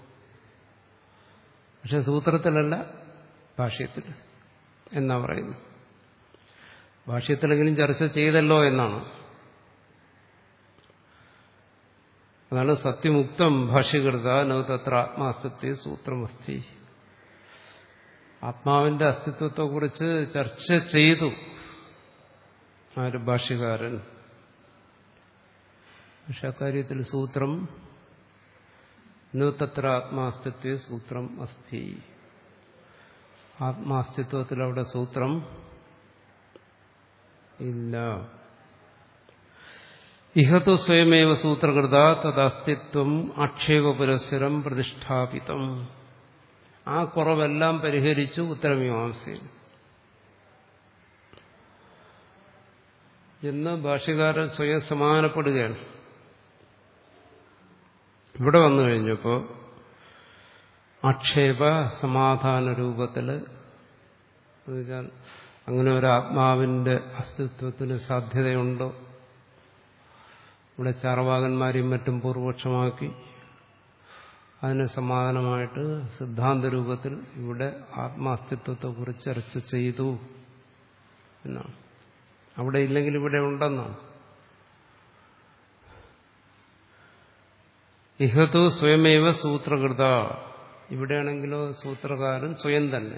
പക്ഷെ സൂത്രത്തിലല്ല ഭാഷ്യത്തിൽ എന്നാ പറയുന്നു ഭാഷ്യത്തിലെങ്കിലും ചർച്ച ചെയ്തല്ലോ എന്നാണ് അതാണ് സത്യമുക്തം ഭാഷ്യകൃത നോ തത്ര ആത്മാസ്തത്വ സൂത്രമസ്തി ആത്മാവിന്റെ അസ്തിത്വത്തെക്കുറിച്ച് ചർച്ച ചെയ്തു ആര് ഭാഷ്യകാരൻ പക്ഷെ അക്കാര്യത്തിൽ സൂത്രം നോ തത്ര ആത്മാസ്തിത്വ സൂത്രം അസ്ഥി ആത്മാസ്തിത്വത്തിൽ അവിടെ സൂത്രം ഇല്ല ഇഹത്തു സ്വയമേവ സൂത്രകൃത തദസ്തിത്വം ആക്ഷേപ പുരസ്സരം പ്രതിഷ്ഠാപിതം ആ കുറവെല്ലാം പരിഹരിച്ചു ഉത്തരമീമാംസയിൽ എന്ന് ഭാഷ്യകാരൻ സ്വയം സമാനപ്പെടുകയാണ് ഇവിടെ വന്നു കഴിഞ്ഞപ്പോൾ ആക്ഷേപ സമാധാന രൂപത്തിൽ എന്നുവെച്ചാൽ അങ്ങനെ ഒരു ആത്മാവിന്റെ അസ്തിത്വത്തിന് സാധ്യതയുണ്ടോ ഇവിടെ ചാർവാകന്മാരെയും മറ്റും പൂർവപക്ഷമാക്കി അതിന് സമാധാനമായിട്ട് സിദ്ധാന്ത രൂപത്തിൽ ഇവിടെ ആത്മാസ്തിത്വത്തെക്കുറിച്ച് ചർച്ച ചെയ്തു എന്നാണ് അവിടെ ഇല്ലെങ്കിൽ ഇവിടെ ഉണ്ടെന്നാണ് ഇഹതു സ്വയമേവ സൂത്രകൃത ഇവിടെയാണെങ്കിലോ സൂത്രകാരൻ സ്വയം തന്നെ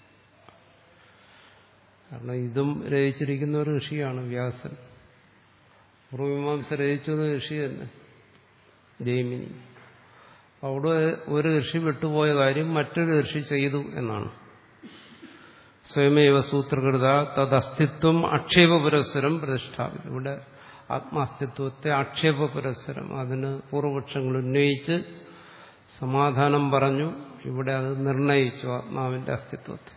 കാരണം ഇതും രചിച്ചിരിക്കുന്ന ഒരു ഋഷിയാണ് വ്യാസൻ പൂർവമീമാംസ രചിച്ചത് ഋഷി തന്നെ ജൈമിനി അവിടെ ഒരു ഋഷി വിട്ടുപോയ കാര്യം മറ്റൊരു ഋഷി ചെയ്തു എന്നാണ് സ്വയമേവ സൂത്രകൃത തദസ്തിത്വം ആക്ഷേപ പുരസ്സരം പ്രതിഷ്ഠാപിക്കും ഇവിടെ ആത്മാസ്തിത്വത്തെ ആക്ഷേപ പുരസ്സരം അതിന് പൂർവപക്ഷങ്ങൾ ഉന്നയിച്ച് സമാധാനം പറഞ്ഞു ഇവിടെ അത് നിർണയിച്ചു ആത്മാവിന്റെ അസ്തിത്വത്തെ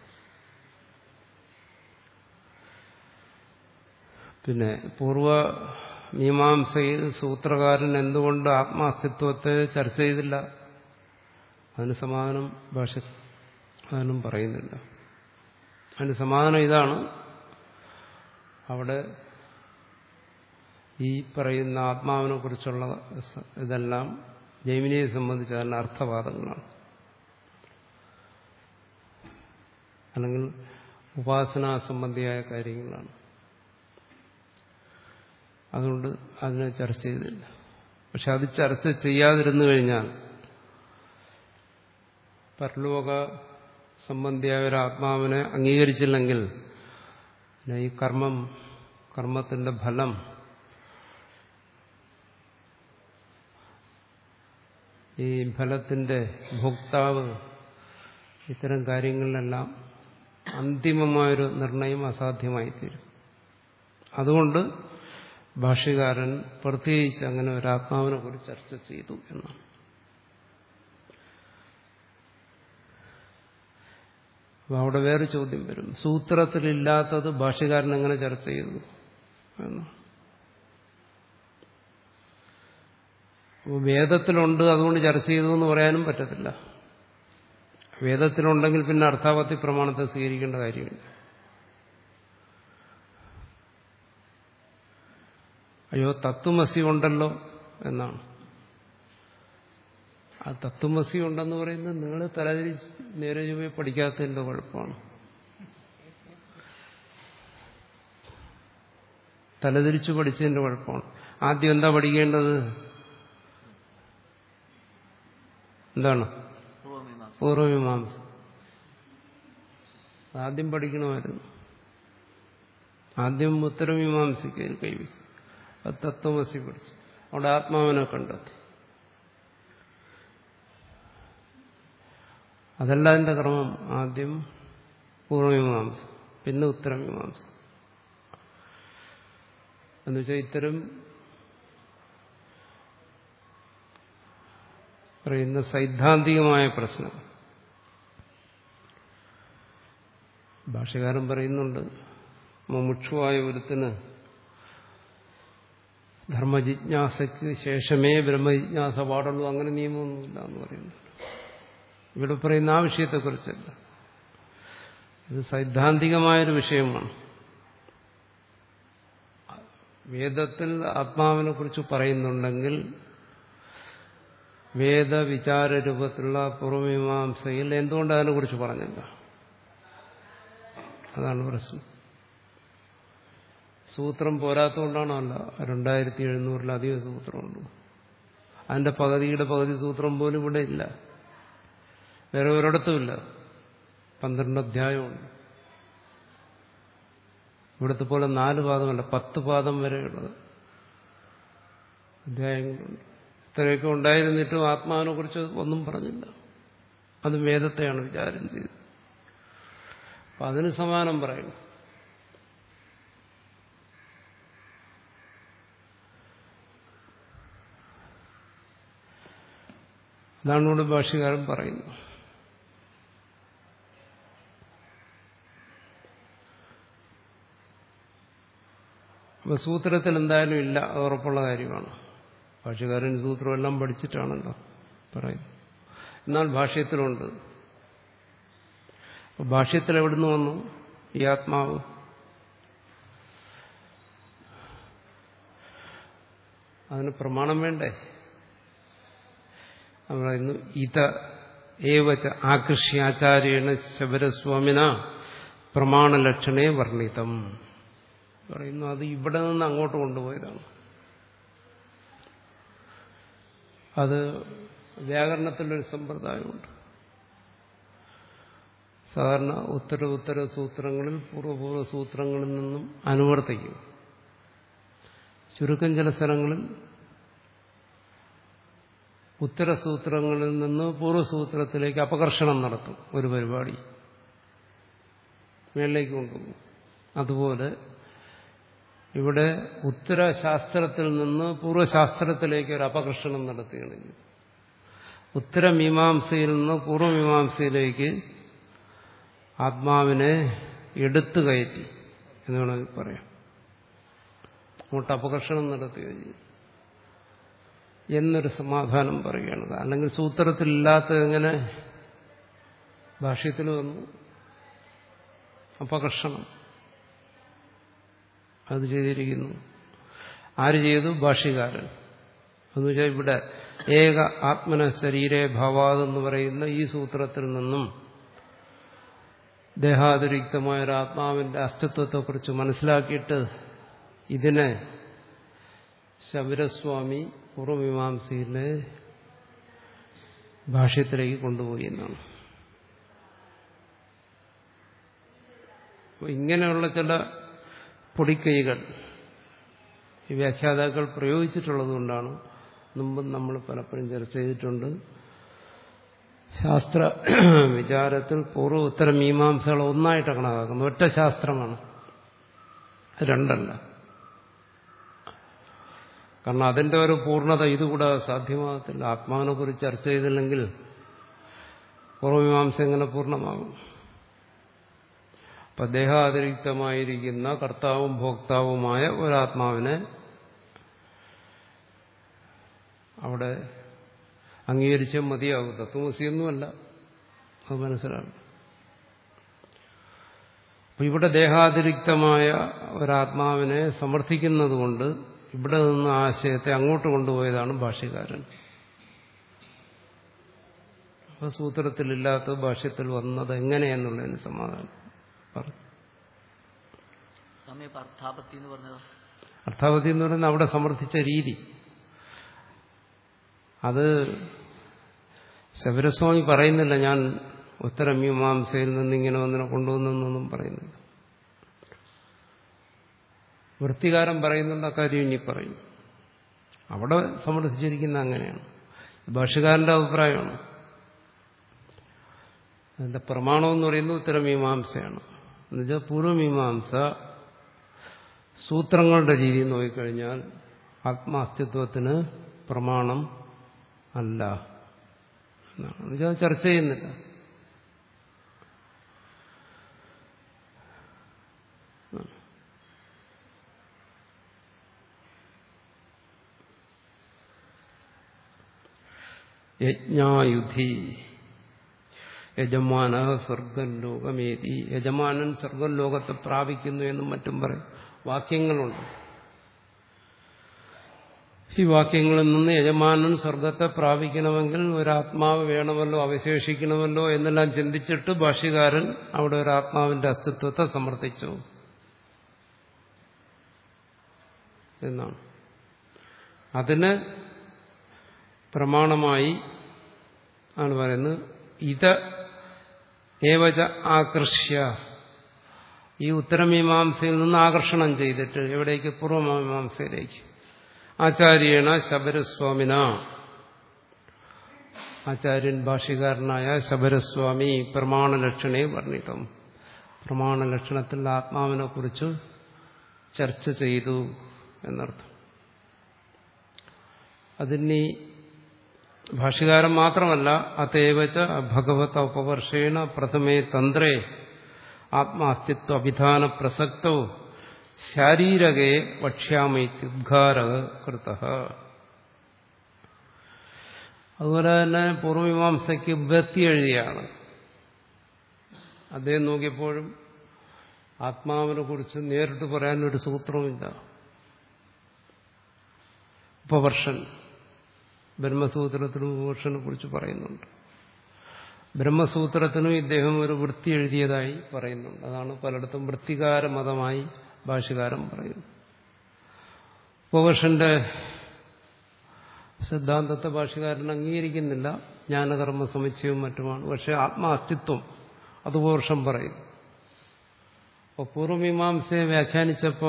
പിന്നെ പൂർവ മീമാംസയിൽ സൂത്രകാരൻ എന്തുകൊണ്ട് ആത്മാസ്തിത്വത്തെ ചർച്ച ചെയ്തില്ല അതിന് സമാധാനം ഭാഷ അതിനും പറയുന്നില്ല അതിന് സമാധാനം ഇതാണ് അവിടെ ഈ പറയുന്ന ആത്മാവിനെ കുറിച്ചുള്ള ഇതെല്ലാം ജൈമിനിയെ സംബന്ധിച്ച് അതിന് അർത്ഥവാദങ്ങളാണ് അല്ലെങ്കിൽ ഉപാസനാ സംബന്ധിയായ കാര്യങ്ങളാണ് അതുകൊണ്ട് അതിനെ ചർച്ച ചെയ്തില്ല പക്ഷെ അത് ചർച്ച ചെയ്യാതിരുന്നു കഴിഞ്ഞാൽ പരലോക സംബന്ധിയായ ഒരു ആത്മാവിനെ അംഗീകരിച്ചില്ലെങ്കിൽ പിന്നെ ഈ കർമ്മം കർമ്മത്തിന്റെ ഫലം ഈ ഫലത്തിന്റെ ഭോക്താവ് ഇത്തരം കാര്യങ്ങളിലെല്ലാം അന്തിമമായൊരു നിർണയം അസാധ്യമായിത്തീരും അതുകൊണ്ട് ഭാഷ്യകാരൻ പ്രത്യേകിച്ച് അങ്ങനെ ഒരു ആത്മാവിനെ കുറിച്ച് ചർച്ച ചെയ്തു എന്നാണ് അപ്പൊ അവിടെ വേറെ ചോദ്യം വരും സൂത്രത്തിലില്ലാത്തത് ഭാഷ്യകാരൻ എങ്ങനെ ചർച്ച ചെയ്തു എന്നാണ് വേദത്തിലുണ്ട് അതുകൊണ്ട് ചർച്ച ചെയ്തു എന്ന് പറയാനും പറ്റത്തില്ല വേദത്തിലുണ്ടെങ്കിൽ പിന്നെ അർത്ഥാപത്തി പ്രമാണത്തെ സ്വീകരിക്കേണ്ട കാര്യമില്ല അയ്യോ തത്വമസി ഉണ്ടല്ലോ എന്നാണ് ആ തത്വമസി ഉണ്ടെന്ന് പറയുന്നത് നിങ്ങൾ തലതിരിച്ച് നേരെ ചൊവ്വേ പഠിക്കാത്തതിന്റെ കുഴപ്പമാണ് തലതിരിച്ചു പഠിച്ചതിന്റെ കുഴപ്പമാണ് ആദ്യം എന്താ പഠിക്കേണ്ടത് എന്താണ് പൂർവമീമാംസ പൂർവമീമാംസ ആദ്യം പഠിക്കണമായിരുന്നു ആദ്യം ഉത്തരമീമാംസിക്ക് കൈവച്ചു അത് തത്വമസി പഠിച്ചു അവിടെ ആത്മാവിനെ കണ്ടെത്തി അതല്ല അതിന്റെ ക്രമം ആദ്യം പൂർവമീമാംസ പിന്നെ ഉത്തരമീമാംസ എന്നുവെച്ചാൽ ഇത്തരം പറയുന്ന സൈദ്ധാന്തികമായ പ്രശ്നം ഭാഷകാരൻ പറയുന്നുണ്ട് മുമുക്ഷുവായ ഒരുത്തിന് ധർമ്മജിജ്ഞാസയ്ക്ക് ശേഷമേ ബ്രഹ്മജിജ്ഞാസ പാടുള്ളൂ അങ്ങനെ നിയമമൊന്നുമില്ല എന്ന് പറയുന്നു ഇവിടെ പറയുന്ന ആ വിഷയത്തെക്കുറിച്ചല്ല ഇത് സൈദ്ധാന്തികമായൊരു വിഷയമാണ് വേദത്തിൽ ആത്മാവിനെ കുറിച്ച് പറയുന്നുണ്ടെങ്കിൽ വേദവിചാര രൂപത്തിലുള്ള പൂർവമീമാംസയിൽ എന്തുകൊണ്ട് അതിനെക്കുറിച്ച് പറഞ്ഞില്ല അതാണ് പ്രശ്നം സൂത്രം പോരാത്തതുകൊണ്ടാണോ അല്ല രണ്ടായിരത്തി എഴുന്നൂറിലധികം സൂത്രമുണ്ട് അതിന്റെ പകുതിയുടെ പകുതി സൂത്രം പോലും ഇവിടെ ഇല്ല വേറെ ഒരിടത്തുമില്ല പന്ത്രണ്ട് അധ്യായമുണ്ട് ഇവിടുത്തെ പോലെ നാല് പാദമല്ല പത്ത് പാദം വരെയുള്ളത് അധ്യായങ്ങളുണ്ട് ഇത്രയൊക്കെ ഉണ്ടായിരുന്നിട്ടും ആത്മാവിനെ കുറിച്ച് ഒന്നും പറഞ്ഞില്ല അത് വേദത്തെയാണ് വിചാരം ചെയ്തത് അപ്പൊ അതിന് സമാനം പറയുന്നു അതാണ് ഇവിടെ ഭാഷകാരൻ പറയുന്നത് അപ്പൊ സൂത്രത്തിൽ എന്തായാലും ഇല്ല അത് ഉറപ്പുള്ള കാര്യമാണ് ഭാഷകാരൻ സൂത്രം എല്ലാം പഠിച്ചിട്ടാണല്ലോ പറയുന്നത് എന്നാൽ ഭാഷ്യത്തിലുണ്ട് അപ്പൊ ഭാഷ്യത്തിൽ എവിടുന്ന് വന്നു ഈ ആത്മാവ് അതിന് പ്രമാണം വേണ്ടേ പറയുന്നു ഇത ഏവച്ച ആകൃഷ്യാചാര്യേണ ശബരസ്വാമിന പ്രമാണലക്ഷണേ വർണ്ണിതം പറയുന്നു അത് ഇവിടെ നിന്ന് അങ്ങോട്ട് കൊണ്ടുപോയതാണ് അത് വ്യാകരണത്തിലൊരു സമ്പ്രദായമുണ്ട് സാധാരണ ഉത്തര ഉത്തര സൂത്രങ്ങളിൽ പൂർവ്വപൂർവ്വ സൂത്രങ്ങളിൽ നിന്നും അനുവർത്തിക്കും ചുരുക്കം ചില സ്ഥലങ്ങളിൽ ഉത്തരസൂത്രങ്ങളിൽ നിന്ന് പൂർവ്വസൂത്രത്തിലേക്ക് അപകർഷണം നടത്തും ഒരു പരിപാടി മേളിലേക്ക് കൊണ്ടുപോകും അതുപോലെ ഇവിടെ ഉത്തരശാസ്ത്രത്തിൽ നിന്ന് പൂർവ്വശാസ്ത്രത്തിലേക്ക് ഒരു അപകർഷണം നടത്തുകയാണെങ്കിൽ ഉത്തരമീമാംസയിൽ നിന്ന് പൂർവ്വമീമാംസയിലേക്ക് ആത്മാവിനെ എടുത്തു കയറ്റി എന്ന് വേണമെങ്കിൽ പറയാം അങ്ങോട്ട് അപകർഷണം നടത്തുകയും ചെയ്യും എന്നൊരു സമാധാനം പറയുകയാണ് അല്ലെങ്കിൽ സൂത്രത്തിലില്ലാത്തത് എങ്ങനെ ഭാഷ്യത്തിൽ വന്നു അപകർഷണം അത് ചെയ്തിരിക്കുന്നു ആര് ചെയ്തു ഭാഷ്യകാരൻ എന്ന് വെച്ചാൽ ഇവിടെ ഏക ആത്മന ശരീരേ ഭവാതെന്ന് പറയുന്ന ഈ സൂത്രത്തിൽ നിന്നും ദേഹാതിരിക്തമായ ഒരു ആത്മാവിന്റെ അസ്തിത്വത്തെക്കുറിച്ച് മനസ്സിലാക്കിയിട്ട് ഇതിനെ ശബരസ്വാമി പൂർവമീമാംസയിലെ ഭാഷ്യത്തിലേക്ക് കൊണ്ടുപോയി എന്നാണ് ഇങ്ങനെയുള്ള ചില പൊടിക്കൈകൾ ഈ വ്യാഖ്യാതാക്കൾ പ്രയോഗിച്ചിട്ടുള്ളതുകൊണ്ടാണ് മുമ്പ് നമ്മൾ പലപ്പോഴും ചർച്ച ചെയ്തിട്ടുണ്ട് ശാസ്ത്ര വിചാരത്തിൽ പൂർവ്വ ഉത്തര മീമാംസകൾ ഒന്നായിട്ട് കണക്കാക്കുന്നത് ഒറ്റ ശാസ്ത്രമാണ് രണ്ടല്ല കാരണം അതിന്റെ ഒരു പൂർണ്ണത ഇതുകൂടെ സാധ്യമാകത്തില്ല ആത്മാവിനെ കുറിച്ച് ചർച്ച ചെയ്തില്ലെങ്കിൽ പൂർവ്വമീമാംസ എങ്ങനെ പൂർണ്ണമാകും അപ്പൊ ദേഹാതിരിക്തമായിരിക്കുന്ന കർത്താവും ഭോക്താവുമായ ഒരാത്മാവിനെ അവിടെ അംഗീകരിച്ചേ മതിയാകും തത്വമസിയൊന്നുമല്ല അത് മനസ്സിലാകും അപ്പൊ ഇവിടെ ദേഹാതിരിക്തമായ ഒരാത്മാവിനെ സമർത്ഥിക്കുന്നത് കൊണ്ട് ഇവിടെ നിന്ന് ആശയത്തെ അങ്ങോട്ട് കൊണ്ടുപോയതാണ് ഭാഷ്യകാരൻ അപ്പൊ സൂത്രത്തിലില്ലാത്ത ഭാഷ്യത്തിൽ വന്നത് എങ്ങനെയെന്നുള്ളതിന് സമാധാനം പറഞ്ഞു സമയം അർത്ഥാപത്തി എന്ന് പറഞ്ഞതോ അർത്ഥാവധി എന്ന് പറയുന്നത് അവിടെ സമർത്ഥിച്ച രീതി അത് ശബരസ്വാമി പറയുന്നില്ല ഞാൻ ഉത്തരമീമാംസയിൽ നിന്ന് ഇങ്ങനെ ഒന്നിനെ കൊണ്ടുവന്നൊന്നും പറയുന്നില്ല വൃത്തികാരം പറയുന്നുണ്ട് അക്കാര്യം ഇനി പറയും അവിടെ സമർത്ഥിച്ചിരിക്കുന്ന അങ്ങനെയാണ് ഭാഷകാരന്റെ അഭിപ്രായമാണ് അതിന്റെ പ്രമാണം എന്ന് പറയുന്നത് ഉത്തരമീമാംസയാണ് എന്നുവെച്ചാൽ പൂർവമീമാംസ സൂത്രങ്ങളുടെ രീതി നോക്കിക്കഴിഞ്ഞാൽ ആത്മാസ്തിത്വത്തിന് പ്രമാണം അല്ല എന്നാണ് എന്നുവെച്ചാൽ ചർച്ച ചെയ്യുന്നില്ല യജ്ഞായുധി യജമാന സ്വർഗം ലോകമേതി യജമാനൻ സ്വർഗം ലോകത്തെ പ്രാപിക്കുന്നു എന്നും മറ്റും പറയും വാക്യങ്ങളുണ്ട് ഈ വാക്യങ്ങളിൽ നിന്ന് യജമാനൻ സ്വർഗത്തെ പ്രാപിക്കണമെങ്കിൽ ഒരാത്മാവ് വേണമല്ലോ അവശേഷിക്കണമല്ലോ എന്നെല്ലാം ചിന്തിച്ചിട്ട് ഭാഷ്യകാരൻ അവിടെ ഒരു ആത്മാവിന്റെ അസ്തിത്വത്തെ സമർത്ഥിച്ചു എന്നാണ് അതിന് പ്രമാണമായി ആണ് പറയുന്നത് ഇത് ഏവച ആകർഷ്യ ഈ ഉത്തരമീമാംസയിൽ നിന്ന് ആകർഷണം ചെയ്തിട്ട് എവിടേക്ക് പൂർവമീമാംസയിലേക്ക് ആചാര്യേണ ശബരസ്വാമിന ആചാര്യൻ ഭാഷ്യകാരനായ ശബരസ്വാമി പ്രമാണലക്ഷണെ വർണ്ണിതം പ്രമാണലക്ഷണത്തിൽ ആത്മാവിനെ കുറിച്ച് ചർച്ച ചെയ്തു എന്നർത്ഥം അതിന് ഭാഷ്യകാരൻ മാത്രമല്ല അതേവച്ച ഭഗവത ഉപവർഷേണ പ്രഥമേ തന്ത്രേ ആത്മാസ്തിത്വ അഭിധാന പ്രസക്തോ ശാരീരകേ വക്ഷ്യാമൈത്യുദ്ഘാര കൃത അതുപോലെ തന്നെ പൂർവമീമാംസയ്ക്ക് വൃത്തി എഴുതിയാണ് അദ്ദേഹം നോക്കിയപ്പോഴും ആത്മാവിനെ കുറിച്ച് നേരിട്ട് പറയാനൊരു സൂത്രവുമില്ല ഉപവർഷൻ ബ്രഹ്മസൂത്രത്തിലും ഉപവർഷനെ കുറിച്ച് പറയുന്നുണ്ട് ബ്രഹ്മസൂത്രത്തിനും ഇദ്ദേഹം ഒരു വൃത്തി എഴുതിയതായി പറയുന്നുണ്ട് അതാണ് പലയിടത്തും വൃത്തികാര മതമായി ഭാഷകാരം പറയുന്നു ഉപവർഷന്റെ സിദ്ധാന്തത്തെ ഭാഷകാരൻ അംഗീകരിക്കുന്നില്ല ജ്ഞാനകർമ്മ സമുച്ചയവും മറ്റുമാണ് പക്ഷെ ആത്മാസ്തിത്വം അത് ഉപവർഷം പറയും അപ്പോൾ പൂർവമീമാംസയെ വ്യാഖ്യാനിച്ചപ്പോ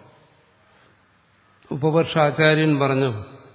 ഉപവർഷാചാര്യൻ പറഞ്ഞു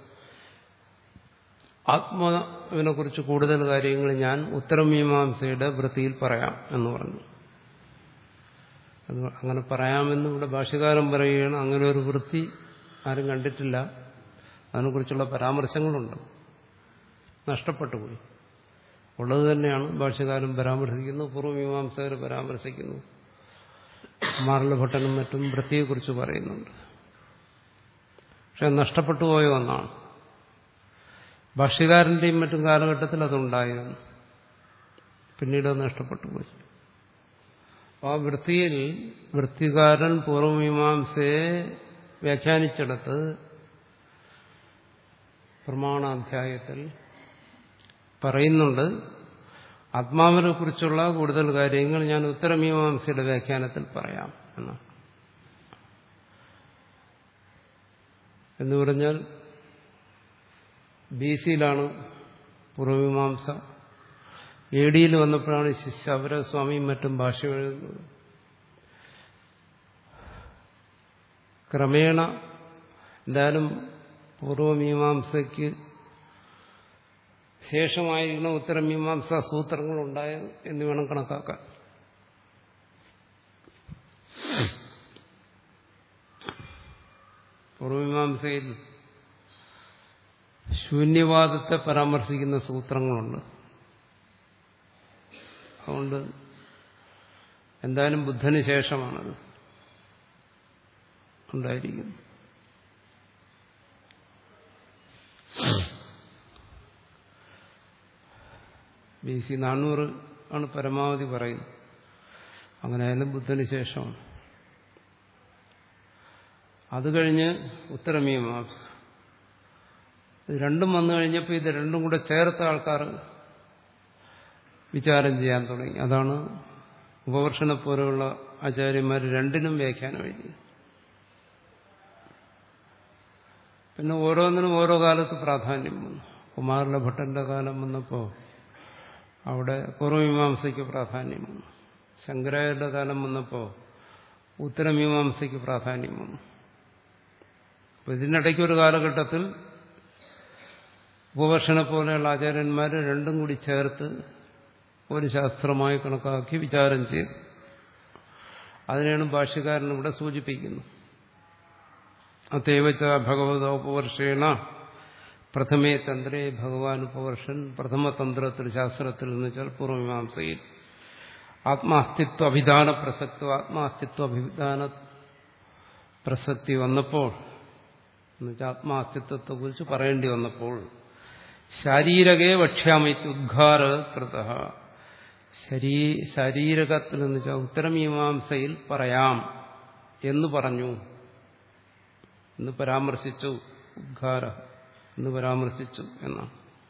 ആത്മാവിനെ കുറിച്ച് കൂടുതൽ കാര്യങ്ങൾ ഞാൻ ഉത്തരമീമാംസയുടെ വൃത്തിയിൽ പറയാം എന്ന് പറഞ്ഞു അത് അങ്ങനെ പറയാമെന്ന് ഇവിടെ ഭാഷകാരൻ പറയുകയാണ് അങ്ങനെ ഒരു വൃത്തി ആരും കണ്ടിട്ടില്ല അതിനെക്കുറിച്ചുള്ള പരാമർശങ്ങളുണ്ട് നഷ്ടപ്പെട്ടു പോയി ഉള്ളത് തന്നെയാണ് ഭാഷകാരൻ പരാമർശിക്കുന്നു പൂർവ്വമീമാംസകർ പരാമർശിക്കുന്നു മാറലഭട്ടനും മറ്റും വൃത്തിയെക്കുറിച്ച് പറയുന്നുണ്ട് പക്ഷെ നഷ്ടപ്പെട്ടു പോയ ഒന്നാണ് ഭാഷ്യകാരന്റെയും മറ്റും കാലഘട്ടത്തിൽ അതുണ്ടായിരുന്നു പിന്നീട് അത് നഷ്ടപ്പെട്ടു പോയി ആ വൃത്തിയിൽ വൃത്തികാരൻ പൂർവമീമാംസയെ വ്യാഖ്യാനിച്ചിടത്ത് പ്രമാണാധ്യായത്തിൽ പറയുന്നുണ്ട് ആത്മാവിനെ കുറിച്ചുള്ള കൂടുതൽ കാര്യങ്ങൾ ഞാൻ ഉത്തരമീമാംസയുടെ വ്യാഖ്യാനത്തിൽ പറയാം എന്നാണ് എന്ന് പറഞ്ഞാൽ ബി സിയിലാണ് പൂർവമീമാംസ എ ഡിയിൽ വന്നപ്പോഴാണ് ശബരസ്വാമിയും മറ്റും ഭാഷ എഴുതുന്നത് ക്രമേണ എന്തായാലും പൂർവമീമാംസയ്ക്ക് ശേഷമായിരുന്ന ഉത്തരമീമാംസ സൂത്രങ്ങളുണ്ടായത് എന്ന് വേണം കണക്കാക്കാൻ പൂർവമീമാംസയിൽ ശൂന്യവാദത്തെ പരാമർശിക്കുന്ന സൂത്രങ്ങളുണ്ട് അതുകൊണ്ട് എന്തായാലും ബുദ്ധന് ശേഷമാണത് ഉണ്ടായിരിക്കുന്നത് ബി സി നാനൂറ് ആണ് പരമാവധി പറയുന്നത് അങ്ങനെ ആയാലും ബുദ്ധന് ശേഷമാണ് അത് കഴിഞ്ഞ് ഉത്തരമീമാംസ ഇത് രണ്ടും വന്നു കഴിഞ്ഞപ്പോൾ ഇത് രണ്ടും കൂടെ ചേർത്ത ആൾക്കാർ വിചാരം ചെയ്യാൻ തുടങ്ങി അതാണ് ഉപവർഷനെ പോലെയുള്ള ആചാര്യന്മാർ രണ്ടിനും വ്യാഖ്യാനം എഴുതി പിന്നെ ഓരോന്നിനും ഓരോ കാലത്ത് പ്രാധാന്യം വന്നു കുമാരല ഭട്ടന്റെ കാലം വന്നപ്പോൾ അവിടെ പൂർവമീമാംസയ്ക്ക് പ്രാധാന്യം വന്നു ശങ്കരായരുടെ കാലം വന്നപ്പോൾ ഉത്തരമീമാംസയ്ക്ക് പ്രാധാന്യം വന്നു അപ്പൊ ഇതിനിടയ്ക്ക് ഒരു കാലഘട്ടത്തിൽ ഉപവർഷനെ പോലെയുള്ള ആചാര്യന്മാർ രണ്ടും കൂടി ചേർത്ത് ഒരു ശാസ്ത്രമായി കണക്കാക്കി വിചാരം ചെയ്തു അതിനെയാണ് ഭാഷ്യക്കാരൻ ഇവിടെ സൂചിപ്പിക്കുന്നത് അതേവച്ച ഭഗവതോപവർഷേണ പ്രഥമേ തന്ത്രേ ഭഗവാൻ ഉപവർഷൻ പ്രഥമ തന്ത്രത്തിൽ ശാസ്ത്രത്തിൽ എന്ന് വെച്ചാൽ പൂർവമീമാംസയിൽ ആത്മാസ്തിത്വ അഭിധാന പ്രസക്തം ആത്മാസ്തിത്വ അഭിധാന പ്രസക്തി വന്നപ്പോൾ എന്നുവെച്ചാൽ ആത്മാസ്തിത്വത്തെക്കുറിച്ച് പറയേണ്ടി വന്നപ്പോൾ ശാരീരകേ വക്ഷ്യാമിത്ത് ഉദ്ഘാര കൃത ശരീ ശാരീരകത്തിൽ എന്ന് വെച്ചാൽ ഉത്തരമീമാംസയിൽ പറയാം എന്ന് പറഞ്ഞു എന്ന് പരാമർശിച്ചു ഉദ്ഘാര എന്ന് പരാമർശിച്ചു എന്നാണ്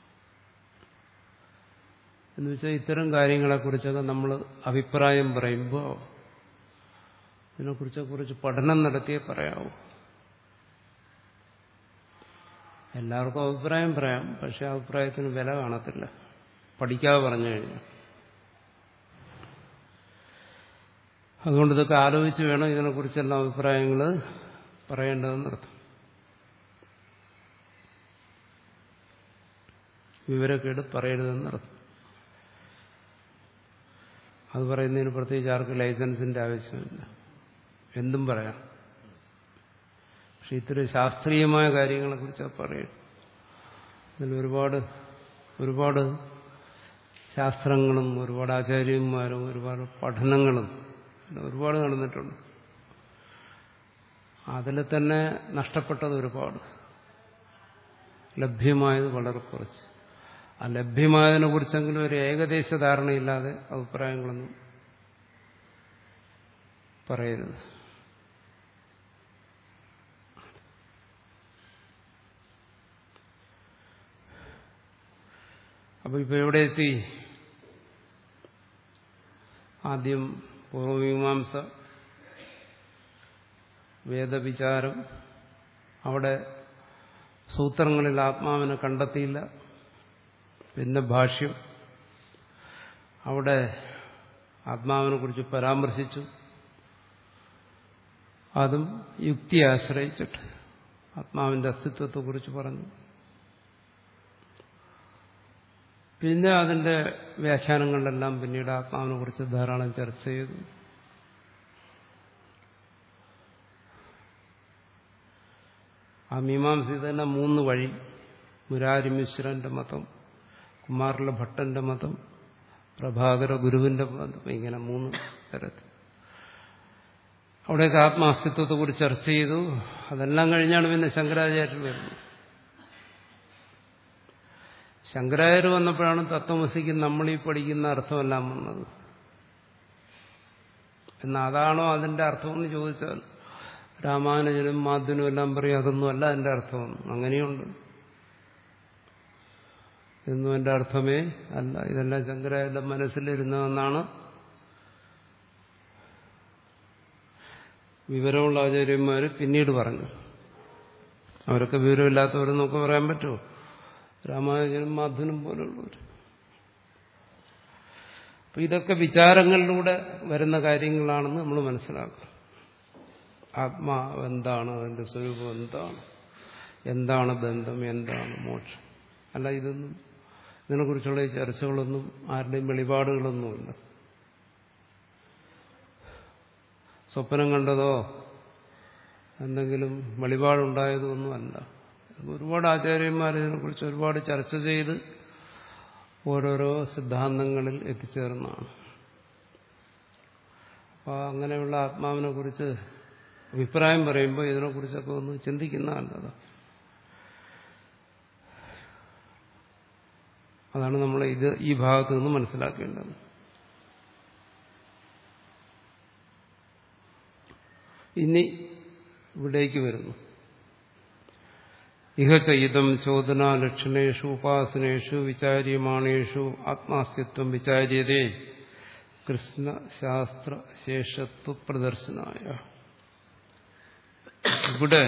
എന്ന് വെച്ചാൽ ഇത്തരം കാര്യങ്ങളെക്കുറിച്ചൊക്കെ നമ്മൾ അഭിപ്രായം പറയുമ്പോൾ ഇതിനെക്കുറിച്ച് കുറിച്ച് പഠനം നടത്തിയേ പറയാവൂ എല്ലാവർക്കും അഭിപ്രായം പറയാം പക്ഷെ അഭിപ്രായത്തിന് വില കാണത്തില്ല പഠിക്കാതെ പറഞ്ഞു കഴിഞ്ഞു അതുകൊണ്ട് ഇതൊക്കെ ആലോചിച്ച് വേണം ഇതിനെക്കുറിച്ചെല്ലാം അഭിപ്രായങ്ങൾ പറയേണ്ടതെന്നർത്ഥം വിവരക്കേട് പറയരുതെന്നർത്ഥം അത് പറയുന്നതിന് പ്രത്യേകിച്ച് ആർക്ക് ലൈസൻസിന്റെ ആവശ്യമില്ല എന്തും പറയാം പക്ഷെ ഇത്തരം ശാസ്ത്രീയമായ കാര്യങ്ങളെക്കുറിച്ചാണ് പറയുന്നത് അതിൽ ഒരുപാട് ഒരുപാട് ശാസ്ത്രങ്ങളും ഒരുപാട് ആചാര്യന്മാരും ഒരുപാട് പഠനങ്ങളും ഒരുപാട് നടന്നിട്ടുണ്ട് അതിൽ തന്നെ നഷ്ടപ്പെട്ടത് ഒരുപാട് ലഭ്യമായത് വളരെ കുറച്ച് ആ ലഭ്യമായതിനെ കുറിച്ചെങ്കിലും ഒരു ഏകദേശ ധാരണയില്ലാതെ അഭിപ്രായങ്ങളൊന്നും പറയരുത് അപ്പൊ ഇപ്പൊ എവിടെ എത്തി ആദ്യം പൂർവമീമാംസ വേദവിചാരം അവിടെ സൂത്രങ്ങളിൽ ആത്മാവിനെ കണ്ടെത്തിയില്ല പിന്നെ ഭാഷ്യം അവിടെ ആത്മാവിനെ കുറിച്ച് പരാമർശിച്ചു അതും യുക്തിയെ ആശ്രയിച്ചിട്ട് ആത്മാവിന്റെ അസ്തിത്വത്തെക്കുറിച്ച് പറഞ്ഞു പിന്നെ അതിന്റെ വ്യാഖ്യാനങ്ങളിലെല്ലാം പിന്നീട് ആത്മാവിനെ കുറിച്ച് ധാരാളം ചർച്ച ചെയ്തു ആ മീമാംസയിൽ തന്നെ മൂന്ന് വഴി മുരാരി മിശ്രന്റെ മതം കുമാറിലെ ഭട്ടന്റെ മതം പ്രഭാകര ഗുരുവിന്റെ മതം ഇങ്ങനെ മൂന്ന് തരത്തിൽ അവിടെയൊക്കെ ആത്മാസ്തിത്വത്തെക്കുറിച്ച് ചർച്ച ചെയ്തു അതെല്ലാം കഴിഞ്ഞാണ് പിന്നെ ശങ്കരാചാര്യർ വരുന്നത് ശങ്കരാചാര്യ വന്നപ്പോഴാണ് തത്വമസിക്ക് നമ്മൾ ഈ പഠിക്കുന്ന അർത്ഥമെല്ലാം വന്നത് എന്നാൽ അതാണോ അതിന്റെ അർത്ഥമെന്ന് ചോദിച്ചാൽ രാമാനുജനും മാധ്യനും എല്ലാം പറയും അതൊന്നും അല്ല അതിന്റെ അർത്ഥമെന്ന് അങ്ങനെയുണ്ട് എന്നും എന്റെ അർത്ഥമേ അല്ല ഇതെല്ലാം ശങ്കരാചാര്യ മനസ്സിലിരുന്നതെന്നാണ് വിവരമുള്ള ആചാര്യന്മാർ പിന്നീട് പറഞ്ഞു അവരൊക്കെ വിവരമില്ലാത്തവരെന്നൊക്കെ പറയാൻ പറ്റുമോ രാമാനുജനും മാധവനും പോലുള്ളവർ അപ്പൊ ഇതൊക്കെ വിചാരങ്ങളിലൂടെ വരുന്ന കാര്യങ്ങളാണെന്ന് നമ്മൾ മനസ്സിലാക്കണം ആത്മാവ് എന്താണ് അതിന്റെ സ്വരൂപം എന്താണ് എന്താണ് ബന്ധം എന്താണ് മോക്ഷം അല്ല ഇതൊന്നും ഇതിനെക്കുറിച്ചുള്ള ഈ ചർച്ചകളൊന്നും ആരുടെയും വെളിപാടുകളൊന്നുമില്ല സ്വപ്നം കണ്ടതോ എന്തെങ്കിലും വെളിപാടുണ്ടായതോ ഒന്നുമല്ല ഒരുപാട് ആചാര്യന്മാർ ഇതിനെക്കുറിച്ച് ഒരുപാട് ചർച്ച ചെയ്ത് ഓരോരോ സിദ്ധാന്തങ്ങളിൽ എത്തിച്ചേർന്നതാണ് അപ്പോൾ അങ്ങനെയുള്ള ആത്മാവിനെ കുറിച്ച് അഭിപ്രായം പറയുമ്പോൾ ഇതിനെക്കുറിച്ചൊക്കെ ഒന്ന് ചിന്തിക്കുന്ന നല്ലതാണ് അതാണ് നമ്മൾ ഇത് ഈ ഭാഗത്ത് നിന്ന് മനസ്സിലാക്കേണ്ടത് ഇനി ഇവിടേക്ക് വരുന്നു ഇഹ ചയിതം ചോദന ലക്ഷണേഷു ഉപാസനേഷു വിചാര്യമാണേഷു ആത്മാസ്തിത്വം വിചാര്യതേ കൃഷ്ണശാസ്ത്ര ശേഷത്വ പ്രദർശനായ ഇവിടെ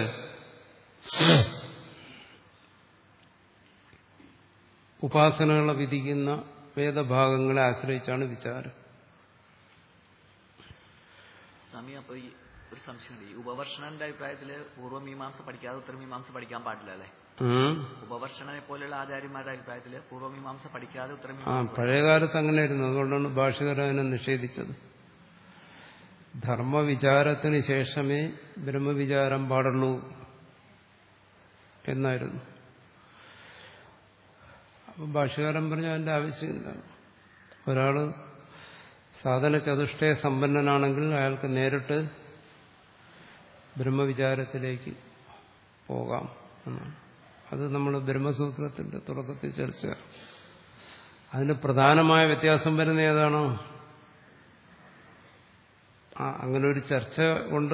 ഉപാസനകളെ വിധിക്കുന്ന വേദഭാഗങ്ങളെ ആശ്രയിച്ചാണ് വിചാരം സ്വാമി അപ്പൊ ഈ ഒരു സംശയമുണ്ട് ഈ ഉപവർഷണന്റെ അഭിപ്രായത്തില് പൂർവ്വമീമാംസ പഠിക്കാതെ ഉത്തരമീമാംസ പഠിക്കാൻ പാടില്ല അല്ലെ ഉം. ഉപവർഷണനെ പോലെയുള്ള ആചാര്യന്മാരുടെ അഭിപ്രായത്തില് പൂർവ്വമീമാംസ പഠിക്കാതെ ആ ഉത്തരമീമാംസ പഴയ കാലത്ത് അങ്ങനെ ആയിരുന്നു അതുകൊണ്ടാണ് ഭാഷകർ അതിനെ നിഷേധിച്ചത് ധർമ്മവിചാരത്തിന് ശേഷമേ ബ്രഹ്മവിചാരം പാടുള്ളൂ എന്നായിരുന്നു അപ്പൊ ഭാഷകാരൻ പറഞ്ഞ അതിന്റെ ആവശ്യമില്ല ഒരാള് സാധന ചതുഷ്ടയ സമ്പന്നനാണെങ്കിൽ അയാൾക്ക് നേരിട്ട് ബ്രഹ്മവിചാരത്തിലേക്ക് പോകാം എന്നാണ് അത് നമ്മൾ ബ്രഹ്മസൂത്രത്തിന്റെ തുടക്കത്തിൽ ചർച്ച അതിന് പ്രധാനമായ വ്യത്യാസം വരുന്ന ഏതാണോ ആ അങ്ങനെ ഒരു ചർച്ച കൊണ്ട്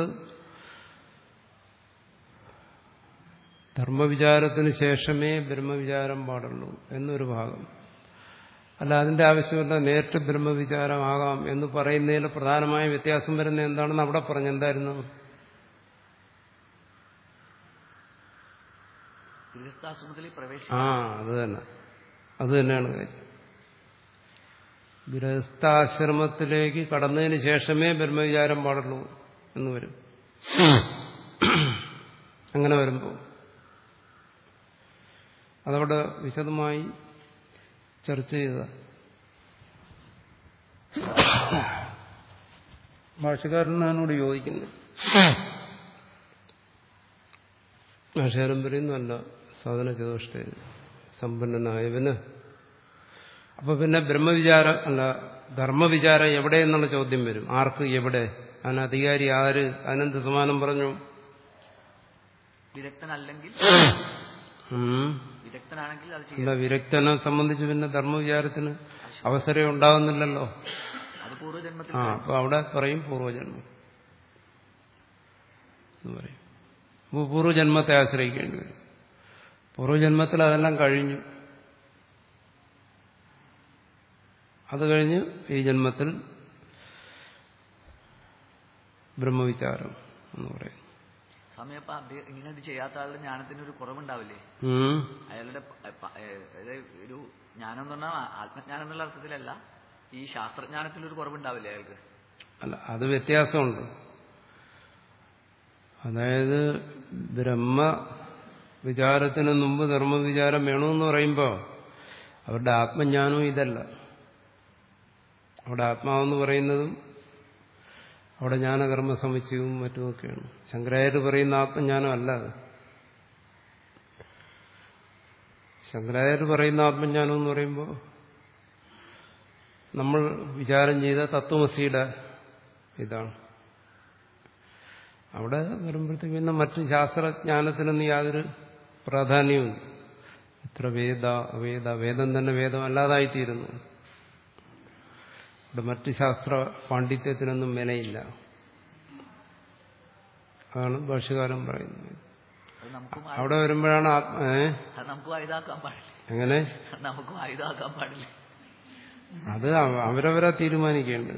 ധർമ്മവിചാരത്തിന് ശേഷമേ ബ്രഹ്മവിചാരം പാടുള്ളൂ എന്നൊരു ഭാഗം അല്ല അതിന്റെ ആവശ്യമില്ല നേരിട്ട് ബ്രഹ്മവിചാരമാകാം എന്ന് പറയുന്നതിൽ പ്രധാനമായ വ്യത്യാസം വരുന്ന എന്താണെന്ന് അവിടെ പറഞ്ഞു എന്തായിരുന്നു ഗൃഹസ്ഥാശ്രമത്തിൽ പ്രവേശി ആ അത് തന്നെ അത് തന്നെയാണ് കാര്യം ഗൃഹസ്ഥാശ്രമത്തിലേക്ക് കടന്നതിന് ശേഷമേ ബ്രഹ്മവിചാരം പാടുള്ളൂ എന്ന് വരും അങ്ങനെ വരുമ്പോൾ അതവിടെ വിശദമായി ചർച്ച ചെയ്ത ഭാഷകാരനോട് യോജിക്കുന്നു ഭാഷകാരൻ പറയുന്നല്ല സാധന ചതുഷ്ട സമ്പന്നനായവന് അപ്പൊ പിന്നെ ബ്രഹ്മവിചാരം അല്ല ധർമ്മവിചാരം എവിടെ എന്നുള്ള ചോദ്യം വരും ആർക്ക് എവിടെ അതിന് അധികാരി ആര് അതിനെന്ത് സമാനം പറഞ്ഞു വിദഗ്ധനല്ലെങ്കിൽ ഉം. വിദഗ്ധനാണെങ്കിൽ അത് അല്ല ചെയ്യാം വിരക്തനെ സംബന്ധിച്ച് പിന്നെ ധർമ്മവിചാരത്തിന് അവസരം ഉണ്ടാകുന്നില്ലല്ലോ അത് പൂർവ്വജന്മത്തിൽ ആ അപ്പൊ അവിടെ പറയും പൂർവ്വജന്മം എന്ന് പറയും അപ്പൊ പൂർവ്വജന്മത്തെ ആശ്രയിക്കേണ്ടി വരും പൂർവ്വജന്മത്തിൽ അതെല്ലാം കഴിഞ്ഞു അത് കഴിഞ്ഞ് ഈ ജന്മത്തിൽ ബ്രഹ്മവിചാരം എന്ന് പറയും സമയം അപ്പൊ അദ്ദേഹം ഇങ്ങനെ ഇത് ചെയ്യാത്ത ആളുടെ ജ്ഞാനത്തിന് ഒരു കുറവുണ്ടാവില്ലേ ഉം. അയാളുടെ പ- പ- ഏ, അതായത് ഒരു ജ്ഞാനം എന്ന് പറഞ്ഞാൽ ആത്മജ്ഞാനം എന്നുള്ള അർത്ഥത്തിലല്ല ഈ ശാസ്ത്രജ്ഞാനത്തിൽ ഒരു കുറവുണ്ടാവില്ലേ അയാൾക്ക് അല്ല അത് വ്യത്യാസമുണ്ട് അതായത് ബ്രഹ്മ വിചാരത്തിന് മുമ്പ് ധർമ്മവിചാരം വേണമെന്ന് പറയുമ്പോൾ അവരുടെ ആത്മജ്ഞാനവും ഇതല്ല അവിടെ ആത്മാവെന്ന് പറയുന്നതും അവിടെ ജ്ഞാനകർമ്മ സമുച്ചയവും മറ്റുമൊക്കെയാണ് ശങ്കരാചാര്യ പറയുന്ന ആത്മജ്ഞാനം അല്ല അത് ശങ്കരാചാര്യ പറയുന്ന ആത്മജ്ഞാനം എന്ന് പറയുമ്പോൾ നമ്മൾ വിചാരം ചെയ്ത തത്വമസിയുടെ ഇതാണ് അവിടെ വരുമ്പോഴത്തേക്ക് പിന്നെ മറ്റ് ശാസ്ത്രജ്ഞാനത്തിനൊന്നും യാതൊരു പ്രാധാന്യവും ഇത്ര വേദ അവേദ വേദം തന്നെ വേദം അല്ലാതായിത്തീരുന്നു ഇവിടെ മറ്റ് ശാസ്ത്ര പാണ്ഡിത്യത്തിനൊന്നും വിലയില്ല അതാണ് ഭാഷകാരൻ പറയുന്നത് അത് നമുക്കും ആ- അവിടെ വരുമ്പോഴാണ് ആത്മ ഏ? അത് നമുക്കും ആയുധാക്കാൻ പാടില്ല എങ്ങനെ അത് നമുക്കും ആയുധാക്കാൻ പാടില്ല അത് അവ- അവരവരാ തീരുമാനിക്കേണ്ടത്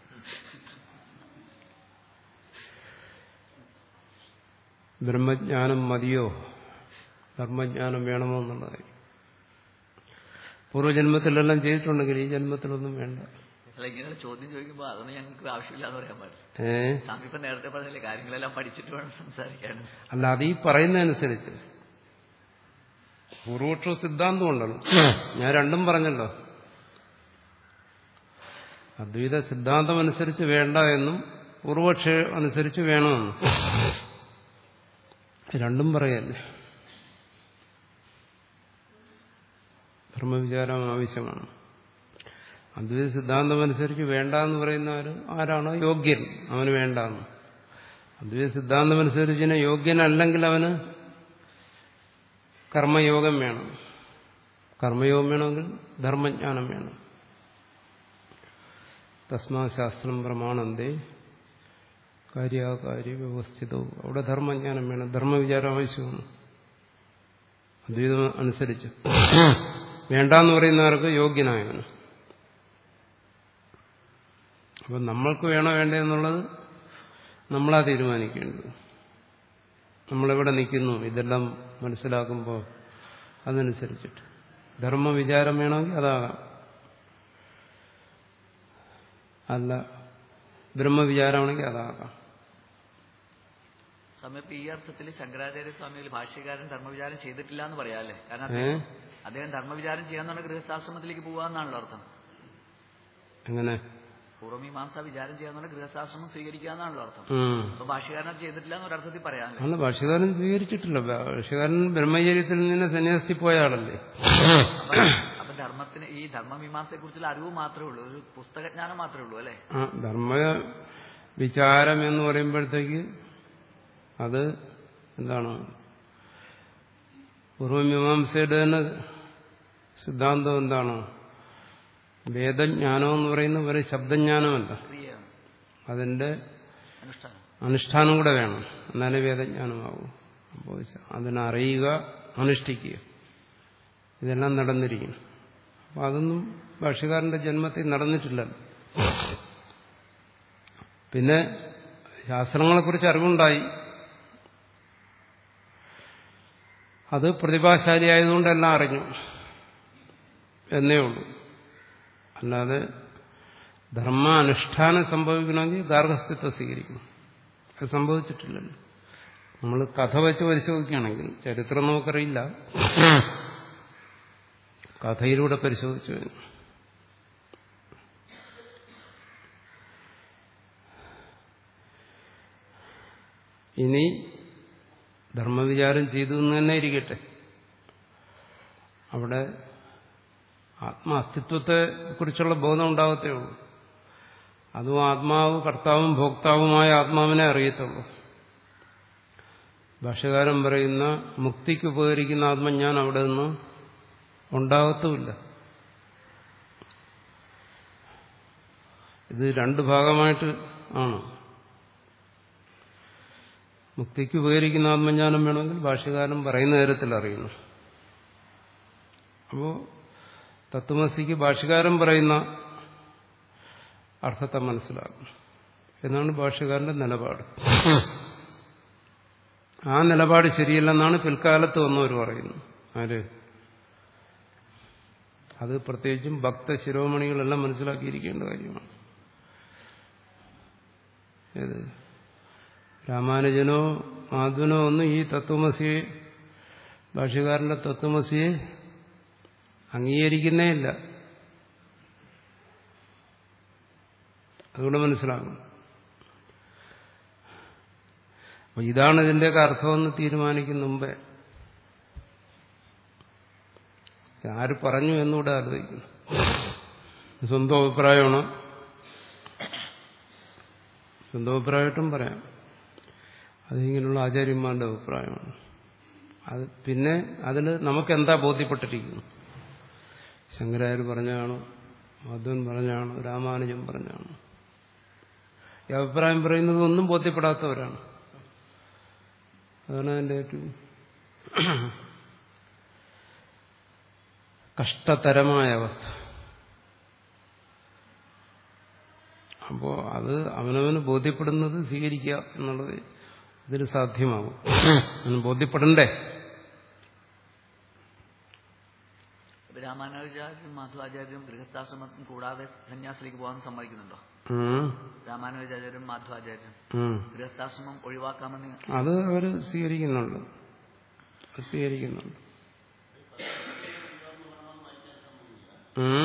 ബ്രഹ്മജ്ഞാനം മതിയോ ധർമ്മജ്ഞാനം വേണമോ എന്നുള്ളത് പൂർവ്വജന്മത്തിലെല്ലാം ചെയ്തിട്ടുണ്ടെങ്കിൽ ഈ ജന്മത്തിലൊന്നും വേണ്ട അല്ല ഇങ്ങനെ ചോദ്യം ചോദിക്കുമ്പോൾ അതൊന്നും ഞങ്ങൾക്ക് ആവശ്യമില്ല എന്ന് പറയാൻ പാടില്ല ഏ സ്വാമി ഇപ്പൊ നേരത്തെ പറഞ്ഞില്ലേ കാര്യങ്ങളെല്ലാം പഠിച്ചിട്ട് വേണം സംസാരിക്കാൻ അല്ല അത് ഈ പറയുന്നതനുസരിച്ച് പൂർവപക്ഷ സിദ്ധാന്തം ഉണ്ടല്ലോ ഞാൻ രണ്ടും പറഞ്ഞല്ലോ അദ്വൈത സിദ്ധാന്തം അനുസരിച്ച് വേണ്ട എന്നും പൂർവപക്ഷ അനുസരിച്ച് വേണമെന്നും രണ്ടും പറയല്ലേ ധർമ്മവിചാരം ആവശ്യമാണ് അദ്വൈത സിദ്ധാന്തം അനുസരിച്ച് വേണ്ട എന്ന് പറയുന്നവർ ആരാണോ യോഗ്യൻ അവന് വേണ്ടാന്ന് അദ്വൈത സിദ്ധാന്തം അനുസരിച്ച് യോഗ്യനല്ലെങ്കിൽ അവന് കർമ്മയോഗം വേണം കർമ്മയോഗം വേണമെങ്കിൽ ധർമ്മജ്ഞാനം വേണം തസ്മാ ശാസ്ത്രം പ്രമാണന്തേ കാര്യാകാര്യ വ്യവസ്ഥിതവും അവിടെ ധർമ്മജ്ഞാനം വേണം ധർമ്മവിചാരം ആവശ്യമാണ് അദ്വൈതം അനുസരിച്ച് വേണ്ടാന്ന് പറയുന്നവർക്ക് യോഗ്യനായവന് അപ്പം നമ്മൾക്ക് വേണോ വേണ്ടേ എന്നുള്ളത് നമ്മളാ തീരുമാനിക്കേണ്ടത് നമ്മളെവിടെ നിൽക്കുന്നു ഇതെല്ലാം മനസ്സിലാക്കുമ്പോൾ അതനുസരിച്ചിട്ട് ധർമ്മവിചാരം വേണമെങ്കിൽ അതാകാം അല്ല ബ്രഹ്മവിചാരമാണെങ്കിൽ അതാകാം സമയം ഇപ്പൊ ഈ അർത്ഥത്തിൽ ശങ്കരാചാര്യ സ്വാമികൾ ഭാഷ്യകാരൻ ധർമ്മവിചാരം ചെയ്തിട്ടില്ല എന്ന് പറയാല്ലേ കാരണം ഏ അദ്ദേഹം- അദ്ദേഹം ധർമ്മവിചാരം ചെയ്യാന്നാണ് ഗൃഹസ്ഥാശ്രമത്തിലേക്ക് പോവാന്നാണല്ലോ അർത്ഥം എങ്ങനെ പൂർവ്വമീമാംസ വിചാരം ചെയ്യാന്നുള്ള ഗൃഹസ്ഥാശ്രമം സ്വീകരിക്കാന്നാണല്ലോ അർത്ഥം ഉം അപ്പൊ ഭാഷ്യകാരൻ അത് ചെയ്തിട്ടില്ല എന്ന് ഒരർത്ഥത്തിൽ പറയാനല്ലേ അല്ല ഭാഷകാരൻ സ്വീകരിച്ചിട്ടില്ല ഭാഷകാരൻ ബ്രഹ്മചര്യത്തിൽ നിന്ന് സന്യാസത്തിൽ പോയ ആളല്ലേ അപ്പൊ അപ്പൊ ധർമ്മത്തിന് ഈ ധർമ്മമീമാംസയെ കുറിച്ചുള്ള അറിവ് മാത്രമേ ഉള്ളൂ ഒരു പുസ്തകജ്ഞാനം മാത്രമേ ഉള്ളൂ അല്ലെ ആ ധർമ്മ വിചാരം എന്ന് പറയുമ്പോഴത്തേക്ക് അത് എന്താണ് പൂർവമീമാംസയുടെ തന്നെ സിദ്ധാന്തം എന്താണ് വേദജ്ഞാനം എന്ന് പറയുന്ന ഒരു ശബ്ദജ്ഞാനമല്ല ക്രിയയാണ് അതിന്റെ അനുഷ്ഠാനം അനുഷ്ഠാനം കൂടെ വേണം എന്നാലേ വേദജ്ഞാനമാകൂ അപ്പോൾ അതിനറിയുക അനുഷ്ഠിക്കുക ഇതെല്ലാം നടന്നിരിക്കും അപ്പം അതൊന്നും ഭാഷകാരന്റെ ജന്മത്തിൽ നടന്നിട്ടില്ലല്ലോ പിന്നെ ശാസ്ത്രങ്ങളെക്കുറിച്ച് അറിവുണ്ടായി അത് പ്രതിഭാശാലി ആയതുകൊണ്ട് എല്ലാം അറിഞ്ഞു എന്നേ ഉള്ളൂ അല്ലാതെ ധർമ്മ അനുഷ്ഠാനം സംഭവിക്കണമെങ്കിൽ ഗാർഹസ്ഥ്യത്വം സ്വീകരിക്കണം അത് സംഭവിച്ചിട്ടില്ലല്ലോ നമ്മൾ കഥ വെച്ച് പരിശോധിക്കുകയാണെങ്കിൽ ചരിത്രം നമുക്കറിയില്ല കഥയിലൂടെ പരിശോധിച്ചു കഴിഞ്ഞു ഇനി ധർമ്മവിചാരം ചെയ്തു എന്ന് തന്നെ ഇരിക്കട്ടെ അവിടെ ആത്മാസ്തിത്വത്തെ കുറിച്ചുള്ള ബോധം ഉണ്ടാകത്തേ ഉള്ളൂ അതും ആത്മാവ് കർത്താവും ഭോക്താവുമായ ആത്മാവിനെ അറിയത്തുള്ളൂ ഭാഷകാരൻ പറയുന്ന മുക്തിക്ക് ഉപകരിക്കുന്ന ആത്മജ്ഞാൻ അവിടെ നിന്ന് ഉണ്ടാകത്തുമില്ല ഇത് രണ്ട് ഭാഗമായിട്ട് ആണ് മുക്തിക്ക് ഉപകരിക്കുന്ന ആത്മജ്ഞാനം വേണമെങ്കിൽ ഭാഷകാരൻ പറയുന്ന തരത്തിൽ അറിയുന്നു അപ്പോൾ തത്വമസിക്ക് ഭാഷകാരൻ പറയുന്ന അർത്ഥത്തെ മനസ്സിലാക്കും എന്നാണ് ഭാഷകാരന്റെ നിലപാട് ആ നിലപാട് ശരിയല്ലെന്നാണ് പിൽക്കാലത്ത് വന്നവർ പറയുന്നത് ആര് അത് പ്രത്യേകിച്ചും ഭക്ത ശിരോമണികളെല്ലാം മനസ്സിലാക്കിയിരിക്കേണ്ട കാര്യമാണ് ഏത് രാമാനുജനോ മാധവനോ ഒന്നും ഈ തത്വമസിയെ ഭാഷകാരന്റെ തത്വമസിയെ അംഗീകരിക്കുന്നേ ഇല്ല അതുകൊണ്ട് മനസ്സിലാകും അപ്പൊ ഇതാണ് ഇതിന്റെയൊക്കെ അർത്ഥമെന്ന് തീരുമാനിക്കുന്ന മുമ്പേ ആര് പറഞ്ഞു എന്നുകൂടെ ആലോചിക്കുന്നു സ്വന്തം അഭിപ്രായമാണ് സ്വന്തം അഭിപ്രായമായിട്ടും പറയാം അതിങ്ങനെയുള്ള ആചാര്യന്മാരുടെ അഭിപ്രായമാണ് അത് പിന്നെ അതിൽ നമുക്ക് എന്താ ബോധ്യപ്പെട്ടിരിക്കുന്നു ശങ്കരായർ പറഞ്ഞാണോ മാധവൻ പറഞ്ഞാണോ രാമാനുജൻ പറഞ്ഞാണോ ഈ അഭിപ്രായം പറയുന്നത് ഒന്നും ബോധ്യപ്പെടാത്തവരാണ് അതാണ് അതിൻ്റെ ഏറ്റവും കഷ്ടതരമായ അവസ്ഥ അപ്പോൾ അത് അവനവന് ബോധ്യപ്പെടുന്നത് സ്വീകരിക്കുക എന്നുള്ളത് ഇതിന് സാധ്യമാകും അവന് ബോധ്യപ്പെടണ്ടേ രാമാനുജാചാര്യരും മാധവാചാര്യരും ഗൃഹസ്ഥാശ്രമം കൂടാതെ സന്യാസിലേക്ക് പോകാൻ സമ്മതിക്കുന്നുണ്ടോ ഉം. രാമാനുജാചാര്യരും മാധവാചാര്യരും ഉം. ഗൃഹസ്ഥാശ്രമം ഒഴിവാക്കാമെന്ന് അത് അവർ സ്വീകരിക്കുന്നുണ്ട് അത് സ്വീകരിക്കുന്നുണ്ട് ഉം.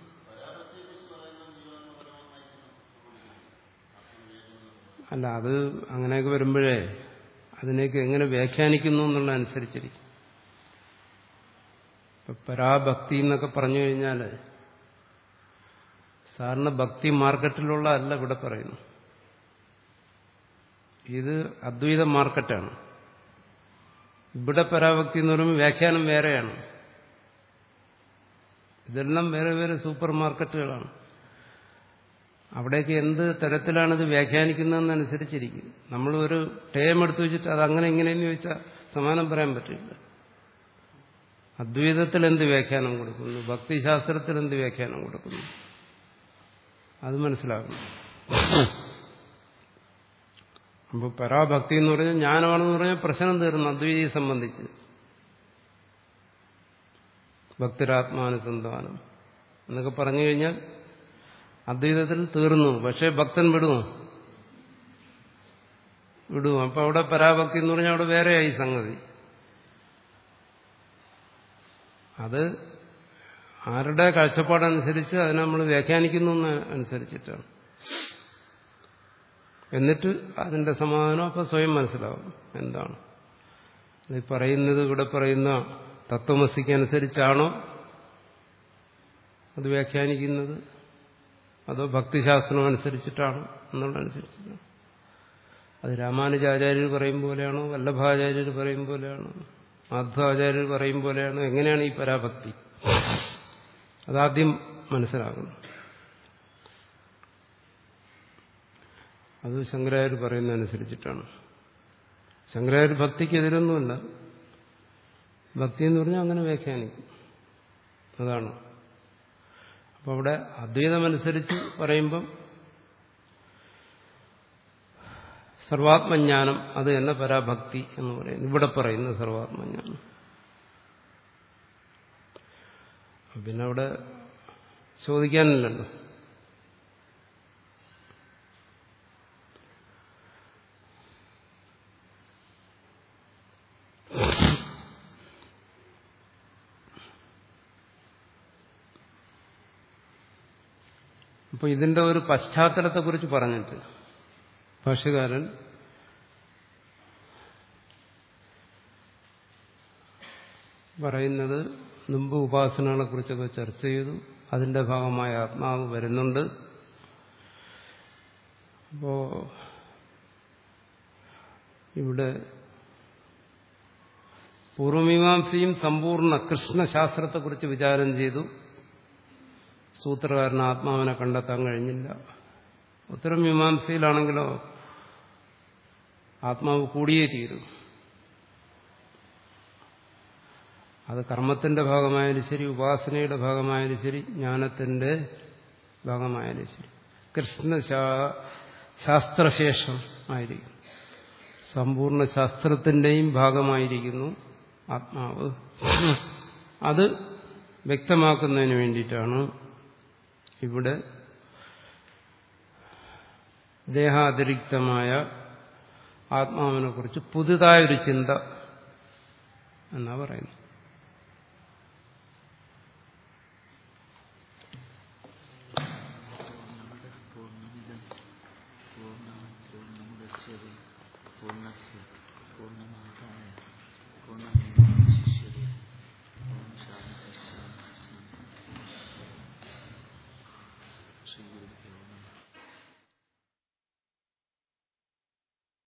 അല്ല അത് അങ്ങനെയൊക്കെ വരുമ്പോഴേ അതിനെയൊക്കെ എങ്ങനെ വ്യാഖ്യാനിക്കുന്നു എന്നുള്ള അനുസരിച്ചിരിക്കും ഇപ്പൊ പരാഭക്തി എന്നൊക്കെ പറഞ്ഞു കഴിഞ്ഞാൽ സാറിന് ഭക്തി മാർക്കറ്റിലുള്ള അല്ല ഇവിടെ പറയുന്നു ഇത് അദ്വൈത മാർക്കറ്റാണ് ഇവിടെ പരാഭക്തി എന്ന് പറയുമ്പോൾ വ്യാഖ്യാനം വേറെയാണ് ഇതെല്ലാം വേറെ വേറെ സൂപ്പർ മാർക്കറ്റുകളാണ് അവിടേക്ക് എന്ത് തരത്തിലാണ് ഇത് വ്യാഖ്യാനിക്കുന്നതെന്നനുസരിച്ചിരിക്കും നമ്മൾ ഒരു ടേം എടുത്തു വെച്ചിട്ട് അത് അങ്ങനെ ഇങ്ങനെയെന്ന് ചോദിച്ചാൽ സമാനം പറയാൻ പറ്റില്ല അദ്വൈതത്തിൽ എന്ത് വ്യാഖ്യാനം കൊടുക്കുന്നു ഭക്തിശാസ്ത്രത്തിൽ എന്ത് വ്യാഖ്യാനം കൊടുക്കുന്നു അത് മനസ്സിലാക്കണം അപ്പോൾ പരാഭക്തി എന്ന് പറഞ്ഞാൽ ജ്ഞാനമാണെന്ന് പറഞ്ഞാൽ പ്രശ്നം തീർന്നു അദ്വൈതിയെ സംബന്ധിച്ച് ഭക്തരാത്മാനുസന്ധാനം എന്നൊക്കെ പറഞ്ഞു കഴിഞ്ഞാൽ അദ്വൈതത്തിൽ തീർന്നു പക്ഷേ ഭക്തൻ വിടുമോ വിടുമോ അപ്പൊ അവിടെ പരാഭക്തി എന്ന് പറഞ്ഞാൽ അവിടെ വേറെയായി സംഗതി അത് ആരുടെ കാഴ്ചപ്പാടനുസരിച്ച് അതിനെ നമ്മൾ വ്യാഖ്യാനിക്കുന്നു അനുസരിച്ചിട്ടാണ് എന്നിട്ട് അതിന്റെ സമാധാനം അപ്പൊ സ്വയം മനസ്സിലാവും എന്താണ് ഈ പറയുന്നത് ഇവിടെ പറയുന്ന തത്വമസിക്കനുസരിച്ചാണോ അത് വ്യാഖ്യാനിക്കുന്നത് അതോ ഭക്തിശാസ്ത്രം അനുസരിച്ചിട്ടാണോ എന്നുള്ളതനുസരിച്ചിട്ടാണ് അത് രാമാനുജാചാര്യർ പറയും പോലെയാണോ വല്ലഭാചാര്യർ പറയും പോലെയാണോ മാധ്വാചാര്യർ പറയും പോലെയാണോ എങ്ങനെയാണ് ഈ പരാഭക്തി അതാദ്യം മനസ്സിലാക്കണം അത് ശങ്കരായർ പറയുന്നതനുസരിച്ചിട്ടാണ് ശങ്കരായർ ഭക്തിക്കെതിരൊന്നുമല്ല ഭക്തി എന്ന് പറഞ്ഞാൽ അങ്ങനെ വ്യാഖ്യാനിക്കും അതാണ് അപ്പോൾ അവിടെ അദ്വൈതമനുസരിച്ച് പറയുമ്പം സർവാത്മജ്ഞാനം അത് തന്നെ പരാഭക്തി എന്ന് പറയുന്നു ഇവിടെ പറയുന്ന സർവാത്മജ്ഞാനം പിന്നെ അവിടെ ചോദിക്കാനില്ലല്ലോ അപ്പൊ ഇതിന്റെ ഒരു പശ്ചാത്തലത്തെക്കുറിച്ച് പറഞ്ഞിട്ട് ഭാഷകാരൻ പറയുന്നത് മുമ്പ് ഉപാസനകളെ കുറിച്ചൊക്കെ ചർച്ച ചെയ്തു അതിന്റെ ഭാഗമായ ആത്മാവ് വരുന്നുണ്ട് അപ്പോ ഇവിടെ പൂർവമീമാംസയും സമ്പൂർണ്ണ കൃഷ്ണശാസ്ത്രത്തെക്കുറിച്ച് വിചാരം ചെയ്തു സൂത്രകാരന് ആത്മാവിനെ കണ്ടെത്താൻ കഴിഞ്ഞില്ല ഉത്തരമീമാംസയിലാണെങ്കിലോ ആത്മാവ് കൂടിയേ തീരൂ അത് കർമ്മത്തിന്റെ ഭാഗമായാലും ശരി ഉപാസനയുടെ ഭാഗമായാലും ശരി ജ്ഞാനത്തിന്റെ ഭാഗമായാലും ശരി കൃഷ്ണ ശാസ്ത്രശേഷം ആയിരിക്കും സമ്പൂർണ്ണ ശാസ്ത്രത്തിന്റെയും ഭാഗമായിരിക്കുന്നു ആത്മാവ് അത് വ്യക്തമാക്കുന്നതിന് വേണ്ടിയിട്ടാണ് ഇവിടെ ദേഹാതിരിക്തമായ ആത്മാവിനെ കുറിച്ച് പുതുതായൊരു ചിന്ത എന്നാ പറയുന്നു